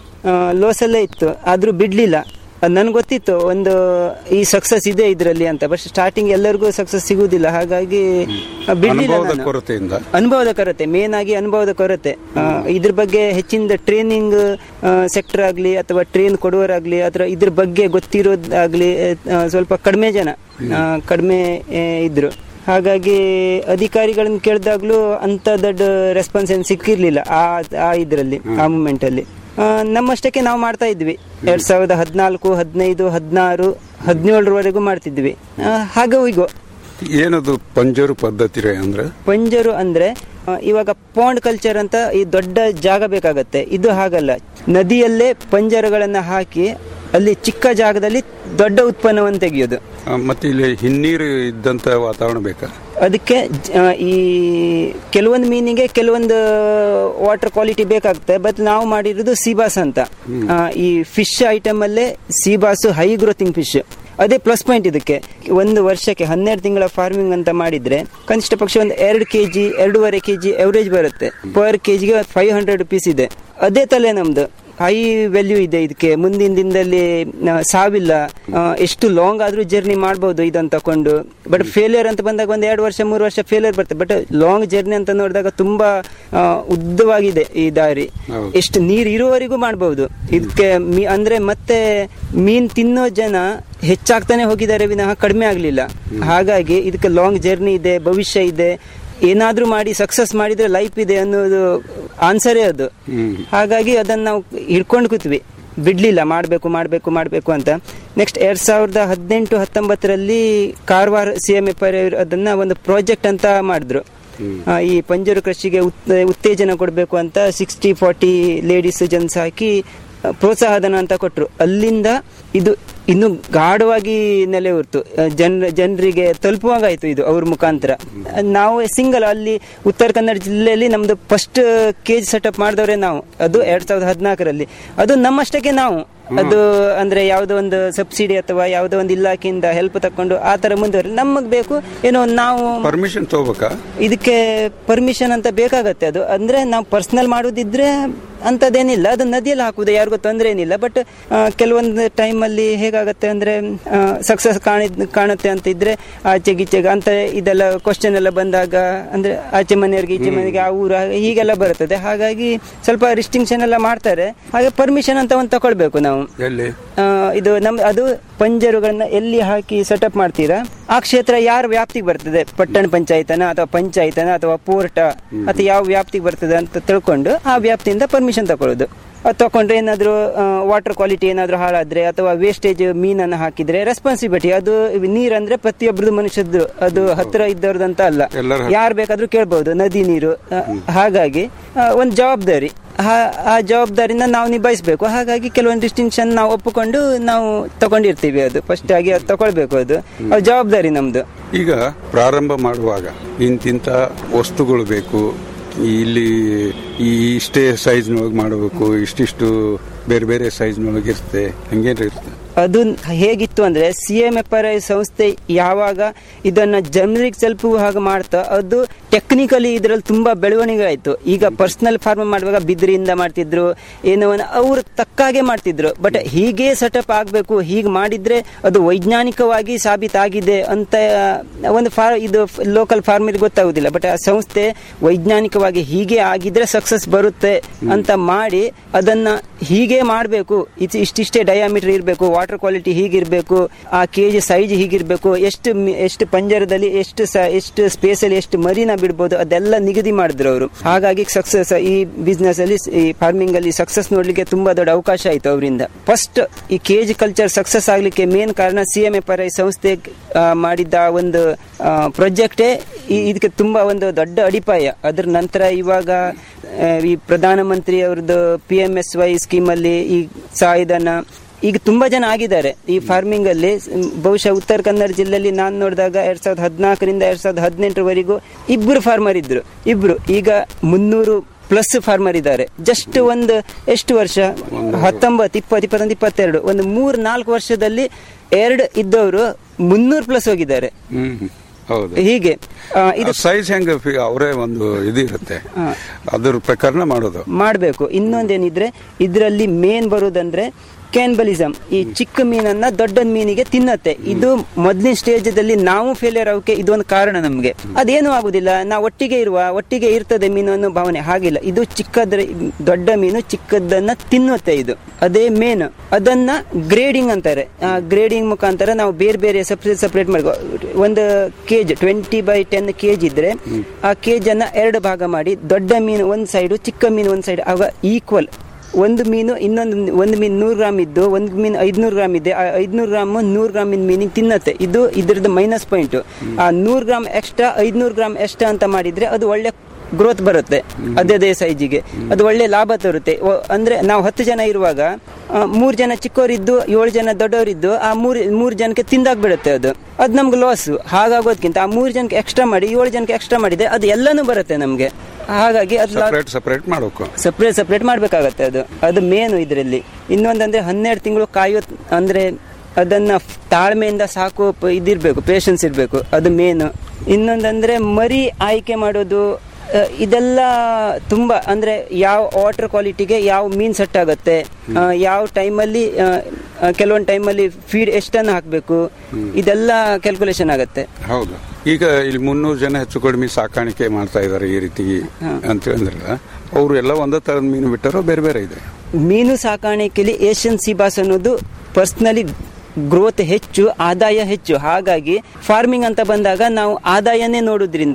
ಲೋಸ್ ಅಲ್ಲೇ ಇತ್ತು ಆದ್ರೂ ಬಿಡ್ಲಿಲ್ಲ ಅದು ನನ್ಗೆ ಗೊತ್ತಿತ್ತು ಒಂದು ಈ ಸಕ್ಸಸ್ ಇದೆ ಇದರಲ್ಲಿ ಅಂತ ಬಟ್ ಸ್ಟಾರ್ಟಿಂಗ್ ಎಲ್ಲರಿಗೂ ಸಕ್ಸಸ್ ಸಿಗುವುದಿಲ್ಲ ಹಾಗಾಗಿ ಆ, ಬಿಡ್ಲಿಲ್ಲ ಅನುಭವದ ನಾನು. ಕೊರತೆಯಿಂದ ಅನುಭವದ ಕೊರತೆ ಮೇನ್ ಆಗಿ ಅನುಭವದ ಕೊರತೆ ಆ, ಇದ್ರ ಬಗ್ಗೆ ಹೆಚ್ಚಿನ ಟ್ರೈನಿಂಗ್ ಸೆಕ್ಟರ್ ಆಗಲಿ ಅಥವಾ ಟ್ರೈನ್ ಕೊಡುವರಾಗ್ಲಿ ಅಥವಾ ಇದ್ರ ಬಗ್ಗೆ ಗೊತ್ತಿರೋದಾಗ್ಲಿ ಆ, ಸ್ವಲ್ಪ ಕಡಿಮೆ ಜನ ಆ, ಕಡಿಮೆ ಆ, ಇದ್ರು ಹಾಗಾಗಿ ಅಧಿಕಾರಿಗಳನ್ನ ಕೇಳಿದಾಗ್ಲೂ ಅಂತ ದೊಡ್ಡ ರೆಸ್ಪಾನ್ಸ್ ಏನು ಸಿಕ್ಕಿರ್ಲಿಲ್ಲ ಆ ಆ ಇದರಲ್ಲಿ ಆ ಮೂಮೆಂಟ್ ಅಲ್ಲಿ ಆ, ನಮ್ಮಷ್ಟಕ್ಕೆ ನಾವು ಮಾಡ್ತಾ ಇದ್ವಿ ಎರಡ್ ಸಾವಿರದ ಹದಿನಾಲ್ಕು ಹದಿನೈದು ಹದಿನಾರು ಹದಿನೇಳರವರೆಗೂ ಮಾಡ್ತಿದ್ವಿ ಆ, ಹಾಗೆ ಹೀಗೋ ಏನದು ಪಂಜರು ಪದ್ಧತಿ ರೀ ಅಂದ್ರೆ ಪಂಜರು ಅಂದ್ರೆ ಆ, ಇವಾಗ ಪಾಂಡ್ ಕಲ್ಚರ್ ಅಂತ ಈ ದೊಡ್ಡ ಜಾಗ ಬೇಕಾಗತ್ತೆ ಇದು ಹಾಗಲ್ಲ ನದಿಯಲ್ಲೇ ಪಂಜರಗಳನ್ನ ಹಾಕಿ ಅಲ್ಲಿ ಚಿಕ್ಕ ಜಾಗದಲ್ಲಿ ದೊಡ್ಡ ಉತ್ಪನ್ನವನ್ನು ತೆಗೆಯೋದು ಆ, ಮತ್ತೆ ಇಲ್ಲಿ ಹಿನ್ನೀರು ಇದ್ದಂತ ವಾತಾವರಣ ಬೇಕಾ ಅದಕ್ಕೆ ಜ- ಆ, ಈ ಕೆಲವೊಂದು ಮೀನಿಗೆ ಕೆಲವೊಂದು ವಾಟರ್ ಕ್ವಾಲಿಟಿ ಬೇಕಾಗುತ್ತೆ ಬಟ್ ನಾವು ಮಾಡಿರೋದು ಸೀಬಾಸ್ ಅಂತ ಆ, ಈ ಫಿಶ್ ಐಟಮ್ ಅಲ್ಲೇ ಸೀಬಾಸ್ ಹೈ ಗ್ರೋತಿಂಗ್ ಫಿಶ್ ಅದೇ ಪ್ಲಸ್ ಪಾಯಿಂಟ್ ಇದಕ್ಕೆ ಒಂದು ವರ್ಷಕ್ಕೆ ಹನ್ನೆರಡು ತಿಂಗಳ ಫಾರ್ಮಿಂಗ್ ಅಂತ ಮಾಡಿದ್ರೆ ಕನಿಷ್ಠ ಪಕ್ಷ ಒಂದು ಎರಡು ಕೆಜಿ ಎರಡೂವರೆ ಕೆಜಿ ಎವರೇಜ್ ಬರುತ್ತೆ ಪರ್ ಕೆಜಿಗೆ ಫೈವ್ ಹಂಡ್ರೆಡ್ ರುಪೀಸ್ ಇದೆ ಅದೇ ತಲೆ ನಮ್ದು ಹೈ ವ್ಯಾಲ್ಯೂ ಇದೆ ಇದಕ್ಕೆ ಮುಂದಿನ ದಿನದಲ್ಲಿ ಆ, ಸಾವಿಲ್ಲ ಆ, ಎಷ್ಟು ಲಾಂಗ್ ಆದ್ರೂ ಜರ್ನಿ ಮಾಡ್ಬೋದು ಇದನ್ನ ತಕೊಂಡು ಬಟ್ ಫೇಲಿಯರ್ ಅಂತ ಬಂದಾಗ ಒಂದ್ ಎರಡು ವರ್ಷ ಮೂರು ವರ್ಷ ಫೇಲಿಯರ್ ಬರ್ತದೆ ಬಟ್ ಲಾಂಗ್ ಜರ್ನಿ ಅಂತ ನೋಡಿದಾಗ ತುಂಬಾ ಆ, ಉದ್ದವಾಗಿದೆ ಈ ದಾರಿ ಹೌದು. ಎಷ್ಟು ನೀರು ಇರುವವರೆಗೂ ಮಾಡಬಹುದು ಇದಕ್ಕೆ ಮೀ- ಅಂದ್ರೆ ಮತ್ತೆ ಮೀನ್ ತಿನ್ನೋ ಜನ ಹೆಚ್ಚಾಗ್ತಾನೆ ಹೋಗಿದ್ದಾರೆ ವಿನಃ ಕಡಿಮೆ ಆಗ್ಲಿಲ್ಲ ಹಾಗಾಗಿ ಇದಕ್ಕೆ ಲಾಂಗ್ ಜರ್ನಿ ಇದೆ ಭವಿಷ್ಯ ಇದೆ ಏನಾದ್ರೂ ಮಾಡಿ ಸಕ್ಸಸ್ ಮಾಡಿದ್ರೆ ಲೈಫ್ ಇದೆ ಅನ್ನೋದು ಆನ್ಸರೇ ಅದು ಹಾಗಾಗಿ ಅದನ್ನ ನಾವು ಹಿಡ್ಕೊಂಡು ಕೂತ್ವಿ ಬಿಡ್ಲಿಲ್ಲ ಮಾಡಬೇಕು ಮಾಡಬೇಕು ಮಾಡಬೇಕು ಅಂತ ನೆಕ್ಸ್ಟ್ ಎರಡ್ ಸಾವಿರದ ಹದಿನೆಂಟು ಹತ್ತೊಂಬತ್ತರಲ್ಲಿ ಕಾರವಾರ ಸಿ ಎಂ ಎಫ್ ಅದನ್ನ ಒಂದು ಪ್ರಾಜೆಕ್ಟ್ ಅಂತ ಮಾಡಿದ್ರು ಆ, ಈ ಪಂಜರು ಕೃಷಿಗೆ ಉತ್- ಉತ್ತೇಜನ ಕೊಡಬೇಕು ಅಂತ ಸಿಕ್ಸ್ಟಿ ಫಾರ್ಟಿ ಲೇಡೀಸ್ ಜನ್ಸ್ ಹಾಕಿ ಆ, ಪ್ರೋತ್ಸಾಹಧನ ಅಂತ ಕೊಟ್ರು ಅಲ್ಲಿಂದ ಇದು ಇನ್ನು ಗಾಢವಾಗಿ ನೆಲೆ ಹೊರ್ತು ಜನ ಜನರಿಗೆ ತಲುಪುವಾಗಾಯ್ತು ಇದು ಅವ್ರ ಮುಖಾಂತರ ನಾವು ಸಿಂಗಲ್ ಅಲ್ಲಿ ಉತ್ತರ ಕನ್ನಡ ಜಿಲ್ಲೆಯಲ್ಲಿ ನಮ್ದು ಫಸ್ಟ್ ಕೇಜ್ ಸೆಟಪ್ ಮಾಡಿದವ್ರೆ ನಾವು ಅದು ಎರಡ್ ಸಾವಿರದ ಹದಿನಾಲ್ಕರಲ್ಲಿ ಅದು ನಮ್ಮಷ್ಟಕ್ಕೆ ನಾವು ಅದು ಅಂದ್ರೆ ಯಾವುದೋ ಒಂದು ಸಬ್ಸಿಡಿ ಅಥವಾ ಯಾವುದೋ ಒಂದು ಇಲಾಖೆಯಿಂದ ಹೆಲ್ಪ್ ತಕೊಂಡು ಆ ತರ ಮುಂದುವರಿ ನಮಗ್ ಬೇಕು ಏನೋ ನಾವು ಪರ್ಮಿಷನ್ ತಗೋಬೇಕಾ ಇದಕ್ಕೆ ಪರ್ಮಿಷನ್ ಅಂತ ಬೇಕಾಗತ್ತೆ ಅದು ಅಂದ್ರೆ ನಾವು ಪರ್ಸನಲ್ ಮಾಡೋದಿದ್ರೆ ಅಂತದೇನಿಲ್ಲ ಅದು ನದಿಯಲ್ಲಿ ಹಾಕುವುದು ಯಾರಿಗೂ ತೊಂದರೆ ಏನಿಲ್ಲ ಬಟ್ ಕೆಲವೊಂದು ಟೈಮಲ್ಲಿ ಹೇಗಾಗತ್ತೆ ಅಂದ್ರೆ ಸಕ್ಸಸ್ ಕಾಣಿದ್ ಕಾಣುತ್ತೆ ಅಂತ ಇದ್ರೆ ಆಚೆ ಗೀಚೆಗೆ ಅಂತ ಇದೆಲ್ಲ ಕ್ವಶನ್ ಎಲ್ಲ ಬಂದಾಗ ಅಂದ್ರೆ ಆಚೆ ಮನೆಯವರಿಗೆ ಈಚೆ ಮನೆಗೆ ಆ ಊರು ಹಾಗೆ ಹೀಗೆಲ್ಲ ಬರುತ್ತದೆ ಹಾಗಾಗಿ ಸ್ವಲ್ಪ ರಿಸ್ಟ್ರಿಕ್ಷನ್ ಎಲ್ಲ ಮಾಡ್ತಾರೆ ಹಾಗೆ ಪರ್ಮಿಷನ್ ಅಂತ ಒಂದು ತಗೊಳ್ಬೇಕು ನಾವು ಎಲ್ಲಿ ಆ, ಇದು ನಮ್ ಅದು ಪಂಜರುಗಳನ್ನ ಎಲ್ಲಿ ಹಾಕಿ ಸೆಟಪ್ ಮಾಡ್ತೀರಾ ಆ ಕ್ಷೇತ್ರ ಯಾರ ವ್ಯಾಪ್ತಿಗೆ ಬರ್ತದೆ ಪಟ್ಟಣ ಪಂಚಾಯತನ ಅಥವಾ ಪಂಚಾಯತನ ಅಥವಾ ಪೋರ್ಟ ಅಥವಾ ಯಾವ ವ್ಯಾಪ್ತಿಗೆ ಬರ್ತದೆ ಅಂತ ತಿಳ್ಕೊಂಡು ಆ ವ್ಯಾಪ್ತಿಯಿಂದ ಪರ್ಮಿಷನ್ ತಗೊಳ್ಳೋದು ಅದು ತಕೊಂಡ್ರೆ ಏನಾದ್ರು ವಾಟರ್ ಕ್ವಾಲಿಟಿ ಏನಾದ್ರು ಹಾಳಾದ್ರೆ ಅಥವಾ ವೇಸ್ಟೇಜ್ ಮೀನನ್ನು ಹಾಕಿದ್ರೆ ರೆಸ್ಪಾನ್ಸಿಬಿಲಿಟಿ ಅದು ನೀರಂದ್ರೆ ಪ್ರತಿಯೊಬ್ಬರದು ಮನುಷ್ಯದ್ದು ಅದು ಹತ್ತಿರ ಇದ್ದವ್ರದಂತ ಅಲ್ಲ ಎಲ್ಲರ ಯಾರು ಬೇಕಾದ್ರೂ ಕೇಳ್ಬಹುದು ನದಿ ನೀರು ಆ, ಹಾಗಾಗಿ ಒಂದು ಜವಾಬ್ದಾರಿ ಆ- ಆ ಜವಾಬ್ದಾರಿನ ನಾವು ನಿಭಾಯಿಸಬೇಕು ಹಾಗಾಗಿ ಕೆಲವೊಂದು ಡಿಸ್ಟಿಂಕ್ಷನ್ ನಾವು ಒಪ್ಪಿಕೊಂಡು ನಾವು ತಗೊಂಡಿರ್ತೀವಿ ಅದು ಫಸ್ಟ್ ಆಗಿ ಅದು ತಗೊಳ್ಬೇಕು ಅದು ಅದು ಜವಾಬ್ದಾರಿ ನಮ್ದು ಈಗ ಪ್ರಾರಂಭ ಮಾಡುವಾಗ ಇಂತಿಂತ ವಸ್ತುಗಳು ಬೇಕು ಇಲ್ಲಿ ಈ ಇಷ್ಟೇ ಸೈಜ್ನೊಳಗೆ ಮಾಡಬೇಕು ಇಷ್ಟಿಷ್ಟು ಬೇರೆ ಬೇರೆ ಸೈಜ್ನೊಳಗೆ ಇರುತ್ತೆ ಹಂಗೇನ್ರಿ ಇರುತ್ತೆ ಅದು ಹೇಗಿತ್ತು ಅಂದ್ರೆ C M F R I ಸಂಸ್ಥೆ ಯಾವಾಗ ಇದನ್ನ ಜನರಿಗೆ ತಲುಪುವ ಹಾಗೆ ಮಾಡ್ತಾ ಅದು ಟೆಕ್ನಿಕಲಿ ಇದರಲ್ಲಿ ತುಂಬಾ ಬೆಳವಣಿಗೆ ಆಯ್ತು ಈಗ ಪರ್ಸನಲ್ ಫಾರ್ಮ್ ಮಾಡುವಾಗ ಬಿದ್ರಿಂದ ಮಾಡ್ತಿದ್ರು ಏನೋ ಒಂದು ಅವ್ರು ತಕ್ಕಾಗೆ ಮಾಡ್ತಿದ್ರು ಬಟ್ ಹೀಗೆ ಸೆಟಪ್ ಆಗಬೇಕು ಹೀಗೆ ಮಾಡಿದ್ರೆ ಅದು ವೈಜ್ಞಾನಿಕವಾಗಿ ಸಾಬೀತಾಗಿದೆ ಅಂತ ಒಂದು ಫಾರ್ ಇದು ಲೋಕಲ್ ಫಾರ್ಮರ್ ಗೊತ್ತಾಗುದಿಲ್ಲ ಬಟ್ ಆ ಸಂಸ್ಥೆ ವೈಜ್ಞಾನಿಕವಾಗಿ ಹೀಗೆ ಆಗಿದ್ರೆ ಸಕ್ಸಸ್ ಬರುತ್ತೆ ಅಂತ ಮಾಡಿ ಅದನ್ನ ಹೀಗೆ ಮಾಡಬೇಕು ಇಷ್ಟಿಷ್ಟೇ ಡಯಾಮೀಟರ್ ಇರಬೇಕು ವಾಟರ್ ಕ್ವಾಲಿಟಿ ಹೀಗಿರ್ಬೇಕು ಆ ಕೆಜಿ ಸೈಜ್ ಹೀಗಿರ್ಬೇಕು ಎಷ್ಟು ಮಿ- ಎಷ್ಟು ಪಂಜರದಲ್ಲಿ ಎಷ್ಟು ಸ- ಎಷ್ಟು ಸ್ಪೇಸ್ ಅಲ್ಲಿ ಎಷ್ಟು ಮರಿನ ಬಿಡ್ಬೋದು ಅದೆಲ್ಲ ನಿಗದಿ ಮಾಡಿದ್ರು ಅವರು ಹಾಗಾಗಿ ಸಕ್ಸಸ್ ಈ ಬಿಸ್ನೆಸ್ ಅಲ್ಲಿ ಈ ಫಾರ್ಮಿಂಗ್ ಅಲ್ಲಿ ಸಕ್ಸಸ್ ನೋಡ್ಲಿಕ್ಕೆ ತುಂಬಾ ದೊಡ್ಡ ಅವಕಾಶ ಆಯ್ತು ಅವರಿಂದ ಫಸ್ಟ್ ಈ ಕೆಜಿ ಕಲ್ಚರ್ ಸಕ್ಸಸ್ ಆಗ್ಲಿಕ್ಕೆ ಮೇನ್ ಕಾರಣ C M F R I ಸಂಸ್ಥೆ ಆ, ಮಾಡಿದ್ದ ಒಂದು ಪ್ರಾಜೆಕ್ಟೇ ಇದಕ್ಕೆ ತುಂಬಾ ಒಂದು ದೊಡ್ಡ ಅಡಿಪಾಯ ಅದ್ರ ನಂತರ ಇವಾಗ ಆ, ಈ ಪ್ರಧಾನಮಂತ್ರಿ ಅವ್ರದ್ದು P M S Y scheme ಅಲ್ಲಿ ಈ ಸಹಾಯಧನ ಈಗ ತುಂಬಾ ಜನ ಆಗಿದ್ದಾರೆ ಈ ಫಾರ್ಮಿಂಗ್ ಅಲ್ಲಿ ಮ್, ಬಹುಶಃ ಉತ್ತರ ಕನ್ನಡ ಜಿಲ್ಲೆಯಲ್ಲಿ ನಾನು ನೋಡಿದಾಗ ಎರಡ್ ಸಾವಿರದ ಹದಿನಾಲ್ಕರಿಂದ ಎರಡ್ ಸಾವಿರದ ಹದಿನೆಂಟರವರೆಗೂ ಇಬ್ರು ಫಾರ್ಮರ್ ಇದ್ರು ಇಬ್ರು ಈಗ ಮುನ್ನೂರು ಪ್ಲಸ್ ಫಾರ್ಮರ್ ಇದ್ದಾರೆ ಜಸ್ಟ್ ಒಂದು ಎಷ್ಟು ವರ್ಷ ಹತ್ತೊಂಬತ್ತು ಇಪ್ಪತ್ತು ಇಪ್ಪತ್ತೊಂದು ಇಪ್ಪತ್ತೆರಡು ಒಂದು ಮೂರ್ ನಾಲ್ಕು ವರ್ಷದಲ್ಲಿ ಎರಡು ಇದ್ದವರು ಮುನ್ನೂರು ಪ್ಲಸ್ ಹೋಗಿದ್ದಾರೆ ಹ್ಮ್ ಹೌದು ಹೀಗೆ ಆ, ಇದು ಸೈಜ್ ಹೆಂಗ ಅವರೇ ಒಂದು ಇದು ಇರುತ್ತೆ ಅದ್ರ ಪ್ರಕಾರನ ಮಾಡೋದು ಮಾಡಬೇಕು ಇನ್ನೊಂದೇನಿದ್ರೆ ಇದರಲ್ಲಿ ಮೇನ್ ಬರುದಂದ್ರೆ ಕ್ಯಾನ್ಬಲಿಸಮ್ ಈ ಚಿಕ್ಕ ಮೀನನ್ನ ದೊಡ್ಡ ಮೀನಿಗೆ ತಿನ್ನತ್ತೆ ಇದು ಮೊದಲಿನ ಸ್ಟೇಜ್ ದಲ್ಲಿ ನಾವು ಫೇಲಿಯರ್ ಆಗೋಕೆ ಇದೊಂದು ಕಾರಣ ನಮ್ಗೆ ಅದೇನು ಆಗುದಿಲ್ಲ ನಾವು ಒಟ್ಟಿಗೆ ಇರುವ ಒಟ್ಟಿಗೆ ಇರ್ತದೆ ಮೀನು ಅನ್ನೋ ಭಾವನೆ ಹಾಗಿಲ್ಲ ಇದು ಚಿಕ್ಕದ್ರ ದೊಡ್ಡ ಮೀನು ಚಿಕ್ಕದನ್ನ ತಿನ್ನುತ್ತೆ ಇದು ಅದೇ ಮೇನ್ ಅದನ್ನ ಗ್ರೇಡಿಂಗ್ ಅಂತಾರೆ ಆ ಗ್ರೇಡಿಂಗ್ ಮುಖಾಂತರ ನಾವು ಬೇರೆ ಬೇರೆ ಸಪ್ರೇಟ್ ಸಪ್ರೇಟ್ ಮಾಡ್ಕೊ ಒಂದು cage twenty by ten cage ಇದ್ರೆ ಆ ಕೇಜ್ ಅನ್ನ ಎರಡು ಭಾಗ ಮಾಡಿ ದೊಡ್ಡ ಮೀನು ಒಂದ್ ಸೈಡ್ ಚಿಕ್ಕ ಮೀನು ಒಂದ್ ಸೈಡ್ ಆಗ ಈಕ್ವಲ್ ಒಂದು ಮೀನು ಇನ್ನೊಂದು ಒಂದು ಮೀನು ನೂರು ಗ್ರಾಮ್ ಇದ್ದು ಒಂದು ಮೀನು ಐದ್ನೂರು ಗ್ರಾಮ್ ಇದೆ ಆ ಐದ್ನೂರು ಗ್ರಾಮ್ ನೂರು ಗ್ರಾಮಿನ ಮೀನಿಗೆ ತಿನ್ನತ್ತೆ ಇದು ಇದ್ರದ್ದು ಮೈನಸ್ ಪಾಯಿಂಟ್ ಆ ನೂರು ಗ್ರಾಮ್ ಎಕ್ಸ್ಟ್ರಾ ಐದ್ನೂರು ಗ್ರಾಮ್ ಎಕ್ಸ್ಟ್ರಾ ಅಂತ ಮಾಡಿದ್ರೆ ಅದು ಒಳ್ಳೆ ಗ್ರೋತ್ ಬರುತ್ತೆ ಅದೇ ಅದೇ ಸೈಜಿಗೆ ಅದು ಒಳ್ಳೆ ಲಾಭ ತರುತ್ತೆ ಒ- ಅಂದ್ರೆ ನಾವು ಹತ್ತು ಜನ ಇರುವಾಗ ಆ, ಮೂರ್ ಜನ ಚಿಕ್ಕವರಿದ್ದು ಏಳು ಜನ ದೊಡ್ಡವರಿದ್ದು ಆ ಮೂರ್ ಮೂರ್ ಜನಕ್ಕೆ ತಿಂದಾಗ್ಬಿಡುತ್ತೆ ಅದು ಅದು ನಮ್ಗೆ ಲಾಸ್ ಹಾಗಾಗೋದ್ಕಿಂತ ಆ ಮೂರ್ ಜನಕ್ಕೆ ಎಕ್ಸ್ಟ್ರಾ ಮಾಡಿ ಏಳು ಜನಕ್ಕೆ ಎಕ್ಸ್ಟ್ರಾ ಮಾಡಿದ್ರೆ ಅದು ಎಲ್ಲಾನು ಬರುತ್ತೆ ನಮ್ಗೆ ಹಾಗಾಗಿ ಅದು ಲಾ- ಸಪ್ರೇಟ್ ಸಪ್ರೇಟ್ ಮಾಡಬೇಕು ಸಪ್ರೇಟ್ ಸಪ್ರೇಟ್ ಮಾಡ್ಬೇಕಾಗತ್ತೆ ಅದು ಅದು ಮೇನು ಇದರಲ್ಲಿ ಇನ್ನೊಂದಂದ್ರೆ ಹನ್ನೆರಡು ತಿಂಗಳು ಕಾಯೋ ಅಂದ್ರೆ ಅದನ್ನ ತಾಳ್ಮೆಯಿಂದ ಸಾಕು ಪ- ಇದಿರ್ಬೇಕು ಪೇಷನ್ಸ್ ಇರಬೇಕು ಅದು ಮೇನು ಇನ್ನೊಂದಂದ್ರೆ ಮರಿ ಆಯ್ಕೆ ಮಾಡೋದು ಆ, ಇದೆಲ್ಲ ತುಂಬಾ ಅಂದ್ರೆ ಯಾವ ವಾಟರ್ ಕ್ವಾಲಿಟಿಗೆ ಯಾವ ಮೀನ್ ಸೆಟ್ ಆಗುತ್ತೆ ಆ, ಯಾವ ಟೈಮಲ್ಲಿ ಕೆಲವೊಂದು ಟೈಮಲ್ಲಿ ಫೀಡ್ ಎಷ್ಟನ್ನು ಹಾಕಬೇಕು ಇದೆಲ್ಲ ಕ್ಯಾಲ್ಕುಲೇಷನ್ ಆಗುತ್ತೆ ಹೌದು ಈಗ ಇಲ್ಲಿ ಮುನ್ನೂರು ಜನ ಹೆಚ್ಚು ಕಡಿಮೆ ಸಾಕಾಣಿಕೆ ಮಾಡ್ತಾ ಇದ್ದಾರೆ ಈ ರೀತಿ ಅಂತ ಅಂದ್ರಲ್ಲ ಅವರು ಎಲ್ಲ ಒಂದೇ ತರದ ಮೀನು ಬಿಟ್ಟಾರೋ ಬೇರೆ ಬೇರೆ ಇದೆ ಮೀನು ಸಾಕಾಣಿಕೆಯಲ್ಲಿ ಏಷ್ಯನ್ ಸಿಬಾಸ್ ಅನ್ನೋದು ಪರ್ಸನಲಿ ಗ್ರೋತ್ ಹೆಚ್ಚು ಆದಾಯ ಹೆಚ್ಚು ಹಾಗಾಗಿ ಫಾರ್ಮಿಂಗ್ ಅಂತ ಬಂದಾಗ ನಾವು ಆದಾಯನೇ ನೋಡೋದ್ರಿಂದ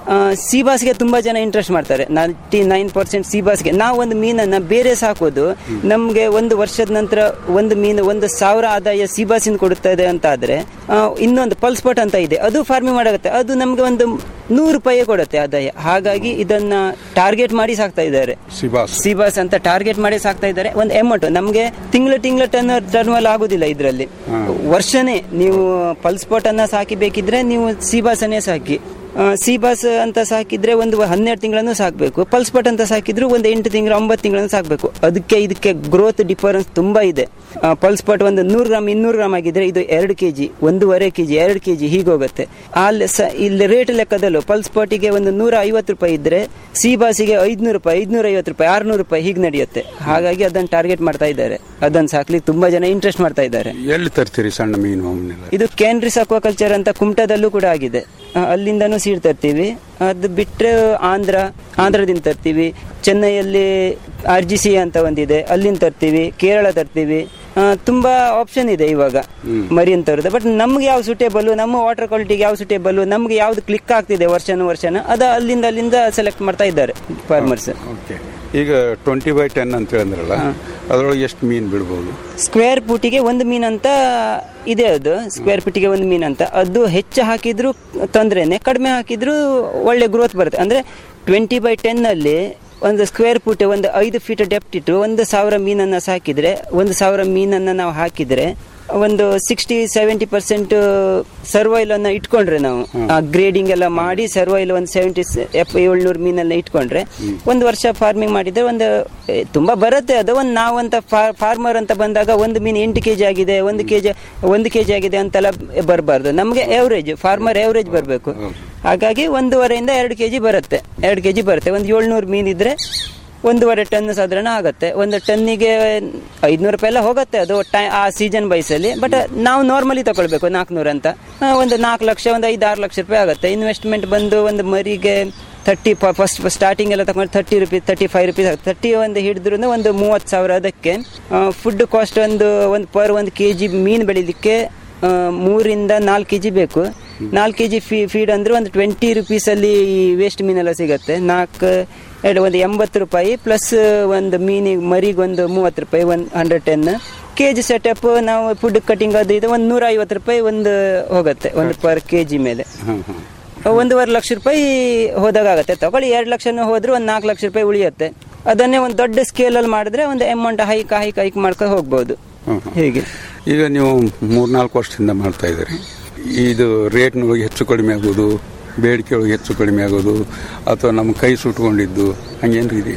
ಸೀಬಾಸ್ಗೆ ತುಂಬಾ ಜನ ಇಂಟ್ರೆಸ್ಟ್ ಮಾಡ್ತಾರೆ ನೈಂಟಿ ನೈನ್ ಪರ್ಸೆಂಟ್ ಸೀಬಾಸ್ಗೆ ನಾವು ಒಂದು ಮೀನನ್ನ ಬೇರೆ ಸಾಕೋದು ನಮ್ಗೆ ಒಂದು ವರ್ಷದ ನಂತರ ಒಂದು ಮೀನು ಒಂದು ಸಾವಿರ ಆದಾಯ ಸೀಬಾಸಿಂದ ಕೊಡುತ್ತದೆ ಅಂತ ಆದ್ರೆ ಆ, ಇನ್ನೊಂದು ಪಲ್ಸ್ಪಾಟ್ ಅಂತ ಇದೆ ಅದು ಫಾರ್ಮಿಂಗ್ ಮಾಡಾಗುತ್ತೆ ಅದು ನಮ್ಗೆ ಒಂದು ನೂರು ರೂಪಾಯಿ ಕೊಡುತ್ತೆ ಆದಾಯ ಹಾಗಾಗಿ ಇದನ್ನ ಟಾರ್ಗೆಟ್ ಮಾಡಿ ಸಾಕ್ತಾ ಇದ್ದಾರೆ ಸಿಬಾಸ್ ಸಿಬಾಸ್ ಅಂತ ಟಾರ್ಗೆಟ್ ಮಾಡಿ ಸಾಕ್ತಾ ಇದ್ದಾರೆ ಒಂದು ಅಮೌಂಟ್ ನಮಗೆ ತಿಂಗಳ ತಿಂಗಳ ಟರ್ನ್ ಟರ್ನ್ ಆಗುದಿಲ್ಲ ಇದರಲ್ಲಿ ವರ್ಷನೇ ನೀವು ಪಲ್ಸ್ಪಾಟ್ ಅನ್ನ ಸಾಕಿ ಬೇಕಿದ್ರೆ ನೀವು ಸಿಬಾಸನ್ನೇ ಸಾಕಿ ಆ, ಸಿಬಾಸ್ ಅಂತ ಸಾಕಿದ್ರೆ ಒಂದು ಹನ್ನೆರಡು ತಿಂಗಳನ್ನು ಸಾಕಬೇಕು ಪಲ್ಸ್ಪಾಟ್ ಅಂತ ಸಾಕಿದ್ರು ಒಂದು ಎಂಟು ತಿಂಗಳು ಒಂಬತ್ತು ತಿಂಗಳನ್ನು ಸಾಕಬೇಕು ಅದಕ್ಕೆ ಇದಕ್ಕೆ ಗ್ರೋತ್ ಡಿಫರೆನ್ಸ್ ತುಂಬಾ ಇದೆ ಆ, ಪಲ್ಸ್ಪಾಟ್ ಒಂದು ನೂರು ಗ್ರಾಮ್ ಇನ್ನೂರು ಗ್ರಾಮ್ ಆಗಿದ್ರೆ ಇದು ಎರಡು ಕೆಜಿ ಒಂದೂವರೆ ಕೆಜಿ ಎರಡು ಕೆಜಿ ಹೀಗೋಗುತ್ತೆ ಅಲ್ಲಿ ಸ ಇಲ್ಲಿ ರೇಟ್ ಲೆಕ್ಕದಲ್ಲೂ ಪಲ್ಸ್ಪಾಟಿಗೆ ಒಂದು ನೂರ ಐವತ್ತು ರೂಪಾಯಿ ಇದ್ರೆ ಸಿಬಾಸಿಗೆ ಐದ್ನೂರು ರೂಪಾಯಿ ಐದ್ನೂರ ಐವತ್ತು ರೂಪಾಯಿ ಆರ್ನೂರು ರೂಪಾಯಿ ಹೀಗೆ ನಡೆಯುತ್ತೆ ಹಾಗಾಗಿ ಅದನ್ನು ಟಾರ್ಗೆಟ್ ಮಾಡ್ತಾ ಇದ್ದಾರೆ ಅದನ್ನು ಸಾಕ್ಲಿಕ್ಕೆ ತುಂಬಾ ಜನ ಇಂಟ್ರೆಸ್ಟ್ ಮಾಡ್ತಾ ಇದ್ದಾರೆ ಎಲ್ಲಿ ತರ್ತೀರಿ ಸಣ್ಣ ಮೀನು ಅವನ್ನೆಲ್ಲ ಇದು ಕ್ಯಾನ್ರಿಸ್ ಅಕ್ವಾಕಲ್ಚರ್ ಅಂತ ಕುಮಟದಲ್ಲೂ ಕೂಡ ಆಗಿದೆ ಆ, ಅಲ್ಲಿಂದನೂ ಸೀಡ್ ತರ್ತೀವಿ ಅದು ಬಿಟ್ರೆ ಆಂಧ್ರ ಆಂಧ್ರದಿಂದ ತರ್ತೀವಿ ಚೆನ್ನೈಯಲ್ಲಿ ಆರ್ ಜಿ ಸಿ ಅಂತ ಒಂದಿದೆ ಅಲ್ಲಿಂದ ತರ್ತೀವಿ ಕೇರಳ ತರ್ತೀವಿ ಆ, ತುಂಬಾ ಆಪ್ಷನ್ ಇದೆ ಇವಾಗ ಮರಿಯನ್ ತರೋದು ಬಟ್ ನಮ್ಗೆ ಯಾವ ಸುಟೇಬಲ್ ನಮ್ಮ ವಾಟರ್ ಕ್ವಾಲಿಟಿಗೆ ಯಾವ ಸುಟೇಬಲ್ ನಮ್ಗೆ ಯಾವ್ದು ಕ್ಲಿಕ್ ಆಗ್ತಿದೆ ವರ್ಷನ ವರ್ಷನ ಅದ ಅಲ್ಲಿಂದ ಅಲ್ಲಿಂದ ಸೆಲೆಕ್ಟ್ ಮಾಡ್ತಾ ಇದ್ದಾರೆ ಫಾರ್ಮರ್ಸ್ ಓಕೆ ಈಗ ಟ್ವೆಂಟಿ ಬೈ ಟೆನ್ ಅಂತ ಹೇಳಿದ್ರಲ್ಲ ಅದರೊಳಗೆ ಎಷ್ಟು ಮೀನು ಬಿಡ್ಬೋದು ಸ್ಕ್ವೇರ್ ಫುಟಿಗೆ ಒಂದು ಮೀನ್ ಅಂತ ಇದೆ ಅದು ಸ್ಕ್ವೇರ್ ಫುಟಿಗೆ ಒಂದು ಮೀನ್ ಅಂತ ಅದು ಹೆಚ್ಚು ಹಾಕಿದ್ರು ತೊಂದ್ರೆನೆ ಕಡಿಮೆ ಹಾಕಿದ್ರು ಒಳ್ಳೆ ಗ್ರೋತ್ ಬರುತ್ತೆ ಅಂದ್ರೆ ಟ್ವೆಂಟಿ ಬೈ ಟೆನ್ ಅಲ್ಲಿ ಒಂದು ಸ್ಕ್ವೇರ್ ಫುಟ್ ಒಂದು ಐದು ಫೀಟ್ ಡೆಪ್ಟ್ ಇಟ್ಟು ಒಂದು ಸಾವಿರ ಮೀನನ್ನ ಸಾಕಿದ್ರೆ ಒಂದು ಸಾವಿರ ಮೀನನ್ನ ನಾವು ಹಾಕಿದ್ರೆ ಒಂದು ಸಿಕ್ಸ್ಟಿ ಸೆವೆಂಟಿ ಪರ್ಸೆಂಟ್ ಸರ್ವೈಲ್ ಅನ್ನ ಇಟ್ಕೊಂಡ್ರೆ ನಾವು ಗ್ರೇಡಿಂಗ್ ಎಲ್ಲ ಮಾಡಿ ಸರ್ವೈಲ್ ಒಂದು ಸೆವೆಂಟಿ ಏಳ್ನೂರು ಮೀನೆಲ್ಲ ಇಟ್ಕೊಂಡ್ರೆ ಒಂದು ವರ್ಷ ಫಾರ್ಮಿಂಗ್ ಮಾಡಿದ್ರೆ ಒಂದು ಏ, ತುಂಬಾ ಬರುತ್ತೆ ಅದು ಒಂದು ನಾವಂತ ಫಾರ್ಮರ್ ಅಂತ ಬಂದಾಗ ಒಂದು ಮೀನು ಎಂಟು ಕೆಜಿ ಆಗಿದೆ ಒಂದು ಕೆಜಿ ಒಂದು ಕೆಜಿ ಆಗಿದೆ ಅಂತೆಲ್ಲ ಬರಬಾರ್ದು ನಮಗೆ ಎವರೇಜ್ ಫಾರ್ಮರ್ ಎವರೇಜ್ ಬರಬೇಕು ಹಾಗಾಗಿ ಒಂದೂವರೆಯಿಂದ ಎರಡು ಕೆಜಿ ಬರುತ್ತೆ ಎರಡು ಕೆಜಿ ಬರುತ್ತೆ ಒಂದು ಏಳ್ನೂರು ಮೀನ್ ಇದ್ರೆ ಒಂದೂವರೆ ಟನ್ ಸಾಧಾರಣ ಆಗುತ್ತೆ ಒಂದು ಟನ್ನಿಗೆ ಐದ್ನೂರು ರೂಪಾಯಿ ಎಲ್ಲ ಹೋಗುತ್ತೆ ಅದು ಟೈ ಆ ಸೀಸನ್ ಬೈಸಲ್ಲಿ ಬಟ್ ನಾವು ನಾರ್ಮಲಿ ತಗೊಳ್ಬೇಕು ನಾಲ್ಕುನೂರು ಅಂತ ಆ, ಒಂದು ನಾಲ್ಕು ಲಕ್ಷ ಒಂದು ಐದು ಆರು ಲಕ್ಷ ರೂಪಾಯಿ ಆಗುತ್ತೆ ಇನ್ವೆಸ್ಟ್ಮೆಂಟ್ ಬಂದು ಒಂದು ಮರಿಗೆ ತರ್ಟಿ ಫಸ್ಟ್ ಸ್ಟಾರ್ಟಿಂಗ್ ಎಲ್ಲ ತಗೊಂಡು thirty rupees thirty five rupees thirty ಒಂದು ಹಿಡಿದ್ರು ಒಂದು ಮೂವತ್ತು ಸಾವಿರ ಅದಕ್ಕೆ ಫುಡ್ ಕಾಸ್ಟ್ ಒಂದು ಒಂದು ಪರ್ ಒಂದು ಕೆ ಜಿ ಮೀನು ಬೆಳಿಲಿಕ್ಕೆ ಆ, ಮೂರಿಂದ ನಾಲ್ಕು ಕೆ ಜಿ ಬೇಕು ನಾಲ್ಕು ಕೆ ಜಿ ಫೀ ಫೀಡ್ ಅಂದ್ರೆ ಒಂದು ಟ್ವೆಂಟಿ ರುಪೀಸಲ್ಲಿ ವೇಸ್ಟ್ ಮೀನೆಲ್ಲ ಸಿಗುತ್ತೆ ನಾಲ್ಕು ಎರಡು ಒಂದು ಎಂಬತ್ತು ರೂಪಾಯಿ ಪ್ಲಸ್ ಒಂದು ಮೀನಿಗೆ ಮರಿಗೆ ಒಂದು ಮೂವತ್ತು ರೂಪಾಯಿ ಒಂದು hundred ten K G setup ನಾವು ಫುಡ್ ಕಟಿಂಗ್ ಅದು ಇದು ಒಂದು ನೂರ ಐವತ್ತು ರೂಪಾಯಿ ಒಂದು ಹೋಗುತ್ತೆ ಒಂದು ಪರ್ ಕೆ ಜಿ ಮೇಲೆ ಹಾಂ ಹಾಂ ಒಂದೂವರೆ ಲಕ್ಷ ರೂಪಾಯಿ ಹೋದಾಗ ಆಗುತ್ತೆ ತಗೊಳ್ಳಿ ಎರಡು ಲಕ್ಷನೂ ಹೋದ್ರೆ ಒಂದು ನಾಲ್ಕು ಲಕ್ಷ ರೂಪಾಯಿ ಉಳಿಯುತ್ತೆ ಅದನ್ನೇ ಒಂದು ದೊಡ್ಡ ಸ್ಕೇಲಲ್ಲಿ ಮಾಡಿದ್ರೆ ಒಂದು ಅಮೌಂಟ್ ಹೈಕ್ ಹೈಕ್ ಹೈಕ್ ಮಾಡ್ಕೊಂಡು ಹೋಗ್ಬೋದು ಹ್ಮ್, ಹ್ಮ್. ಹೀಗೆ ಈಗ ನೀವು ಮೂರ್ನಾಲ್ಕು ವರ್ಷದಿಂದ ಮಾಡ್ತಾ ಇದ್ದೀರಿ ಇದು ರೇಟ್ನೊಳಗೆ ಹೆಚ್ಚು ಕಡಿಮೆ ಆಗೋದು ಬೇಡಿಕೆ ಒಳಗೆ ಹೆಚ್ಚು ಕಡಿಮೆ ಆಗೋದು ಅಥವಾ ನಮ್ಮ ಕೈ ಸುಟ್ಕೊಂಡಿದ್ದು ಹಂಗೇನ್ರಿ ಇದೆಯಾ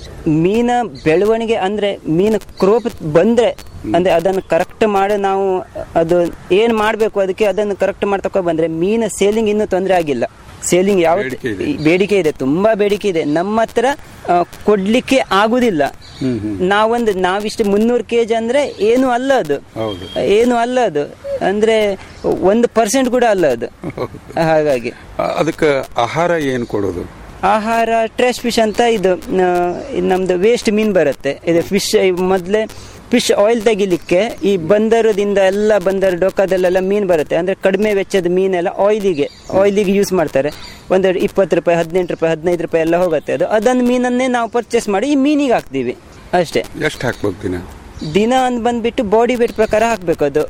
ಮೀನ ಬೆಳವಣಿಗೆ ಅಂದ್ರೆ ಮೀನು ಕ್ರೋಪ್ ಬಂದ್ರೆ ಅಂದ್ರೆ ಅದನ್ನು ಕರೆಕ್ಟ್ ಮಾಡಿ ನಾವು ಅದು ಏನ್ ಮಾಡ್ಬೇಕು ಅದಕ್ಕೆ ಅದನ್ನು ಕರೆಕ್ಟ್ ಮಾಡ್ತಕೊ ಬಂದ್ರೆ ಮೀನ ಸೇಲಿಂಗ್ ಇನ್ನೂ ತೊಂದರೆ ಆಗಿಲ್ಲ ಸೇಲಿಂಗ್ ಯಾವ ಬೇಡಿಕೆ ಇದೆ. ಬೇಡಿಕೆ ಇದೆ ತುಂಬಾ ಬೇಡಿಕೆ ಇದೆ ನಮ್ಮ ಹತ್ರ ಆ, ಕೊಡ್ಲಿಕ್ಕೆ ಆಗುದಿಲ್ಲ ನಾವೊಂದು ನಾವಿಷ್ಟು ಮುನ್ನೂರು ಕೆ ಜಿ ಅಂದ್ರೆ ಏನು ಅಲ್ಲ ಅದು ಹೌದು ಏನು ಅಲ್ಲ ಅದು ಅಂದ್ರೆ ಒಂದು ಪರ್ಸೆಂಟ್ ಕೂಡ ಅಲ್ಲ ಅದು ಹಾಗಾಗಿ ಆ- ಅದಕ್ಕೆ ಆಹಾರ ಏನು ಕೊಡೋದು ಆಹಾರ ಟ್ರೆಶ್ ಫಿಶ್ ಅಂತ ಇದು ಆ, ಇದು ನಮ್ದು ವೇಸ್ಟ್ ಮೀನ್ ಬರುತ್ತೆ ಇದು ಫಿಶ್ ಮೊದಲೇ ಫಿಶ್ ಆಯಿಲ್ ತೆಗಿಲಿಕ್ಕೆ ಈ ಬಂದರದಿಂದ ಎಲ್ಲ ಬಂದರ್ ಡೊಕ್ಕದಲ್ಲೆಲ್ಲ ಮೀನ್ ಬರುತ್ತೆ ಅಂದ್ರೆ ಕಡಿಮೆ ವೆಚ್ಚದ ಮೀನೆಲ್ಲ ಆಯಿಲಿಗೆ ಆಯಿಲಿಗೆ ಯೂಸ್ ಮಾಡ್ತಾರೆ ಒಂದು ಇಪ್ಪತ್ತು ರೂಪಾಯಿ ಹದಿನೆಂಟು ರೂಪಾಯಿ ಹದಿನೈದು ರೂಪಾಯಿ ಎಲ್ಲ ಹೋಗುತ್ತೆ ಅದು ಅದನ್ನ ಮೀನನ್ನೇ ನಾವು ಪರ್ಚೇಸ್ ಮಾಡಿ ಈ ಮೀನಿಗೆ ಹಾಕ್ತೀವಿ ಅಷ್ಟೇ ಎಷ್ಟು ಹಾಕ್ಬೇಕು ದಿನ ದಿನ ಅಂದ್ ಬಂದ್ಬಿಟ್ಟು ಬಾಡಿ ವೇಟ್ ಪ್ರಕಾರ ಹಾಕ್ಬೇಕು ಅದು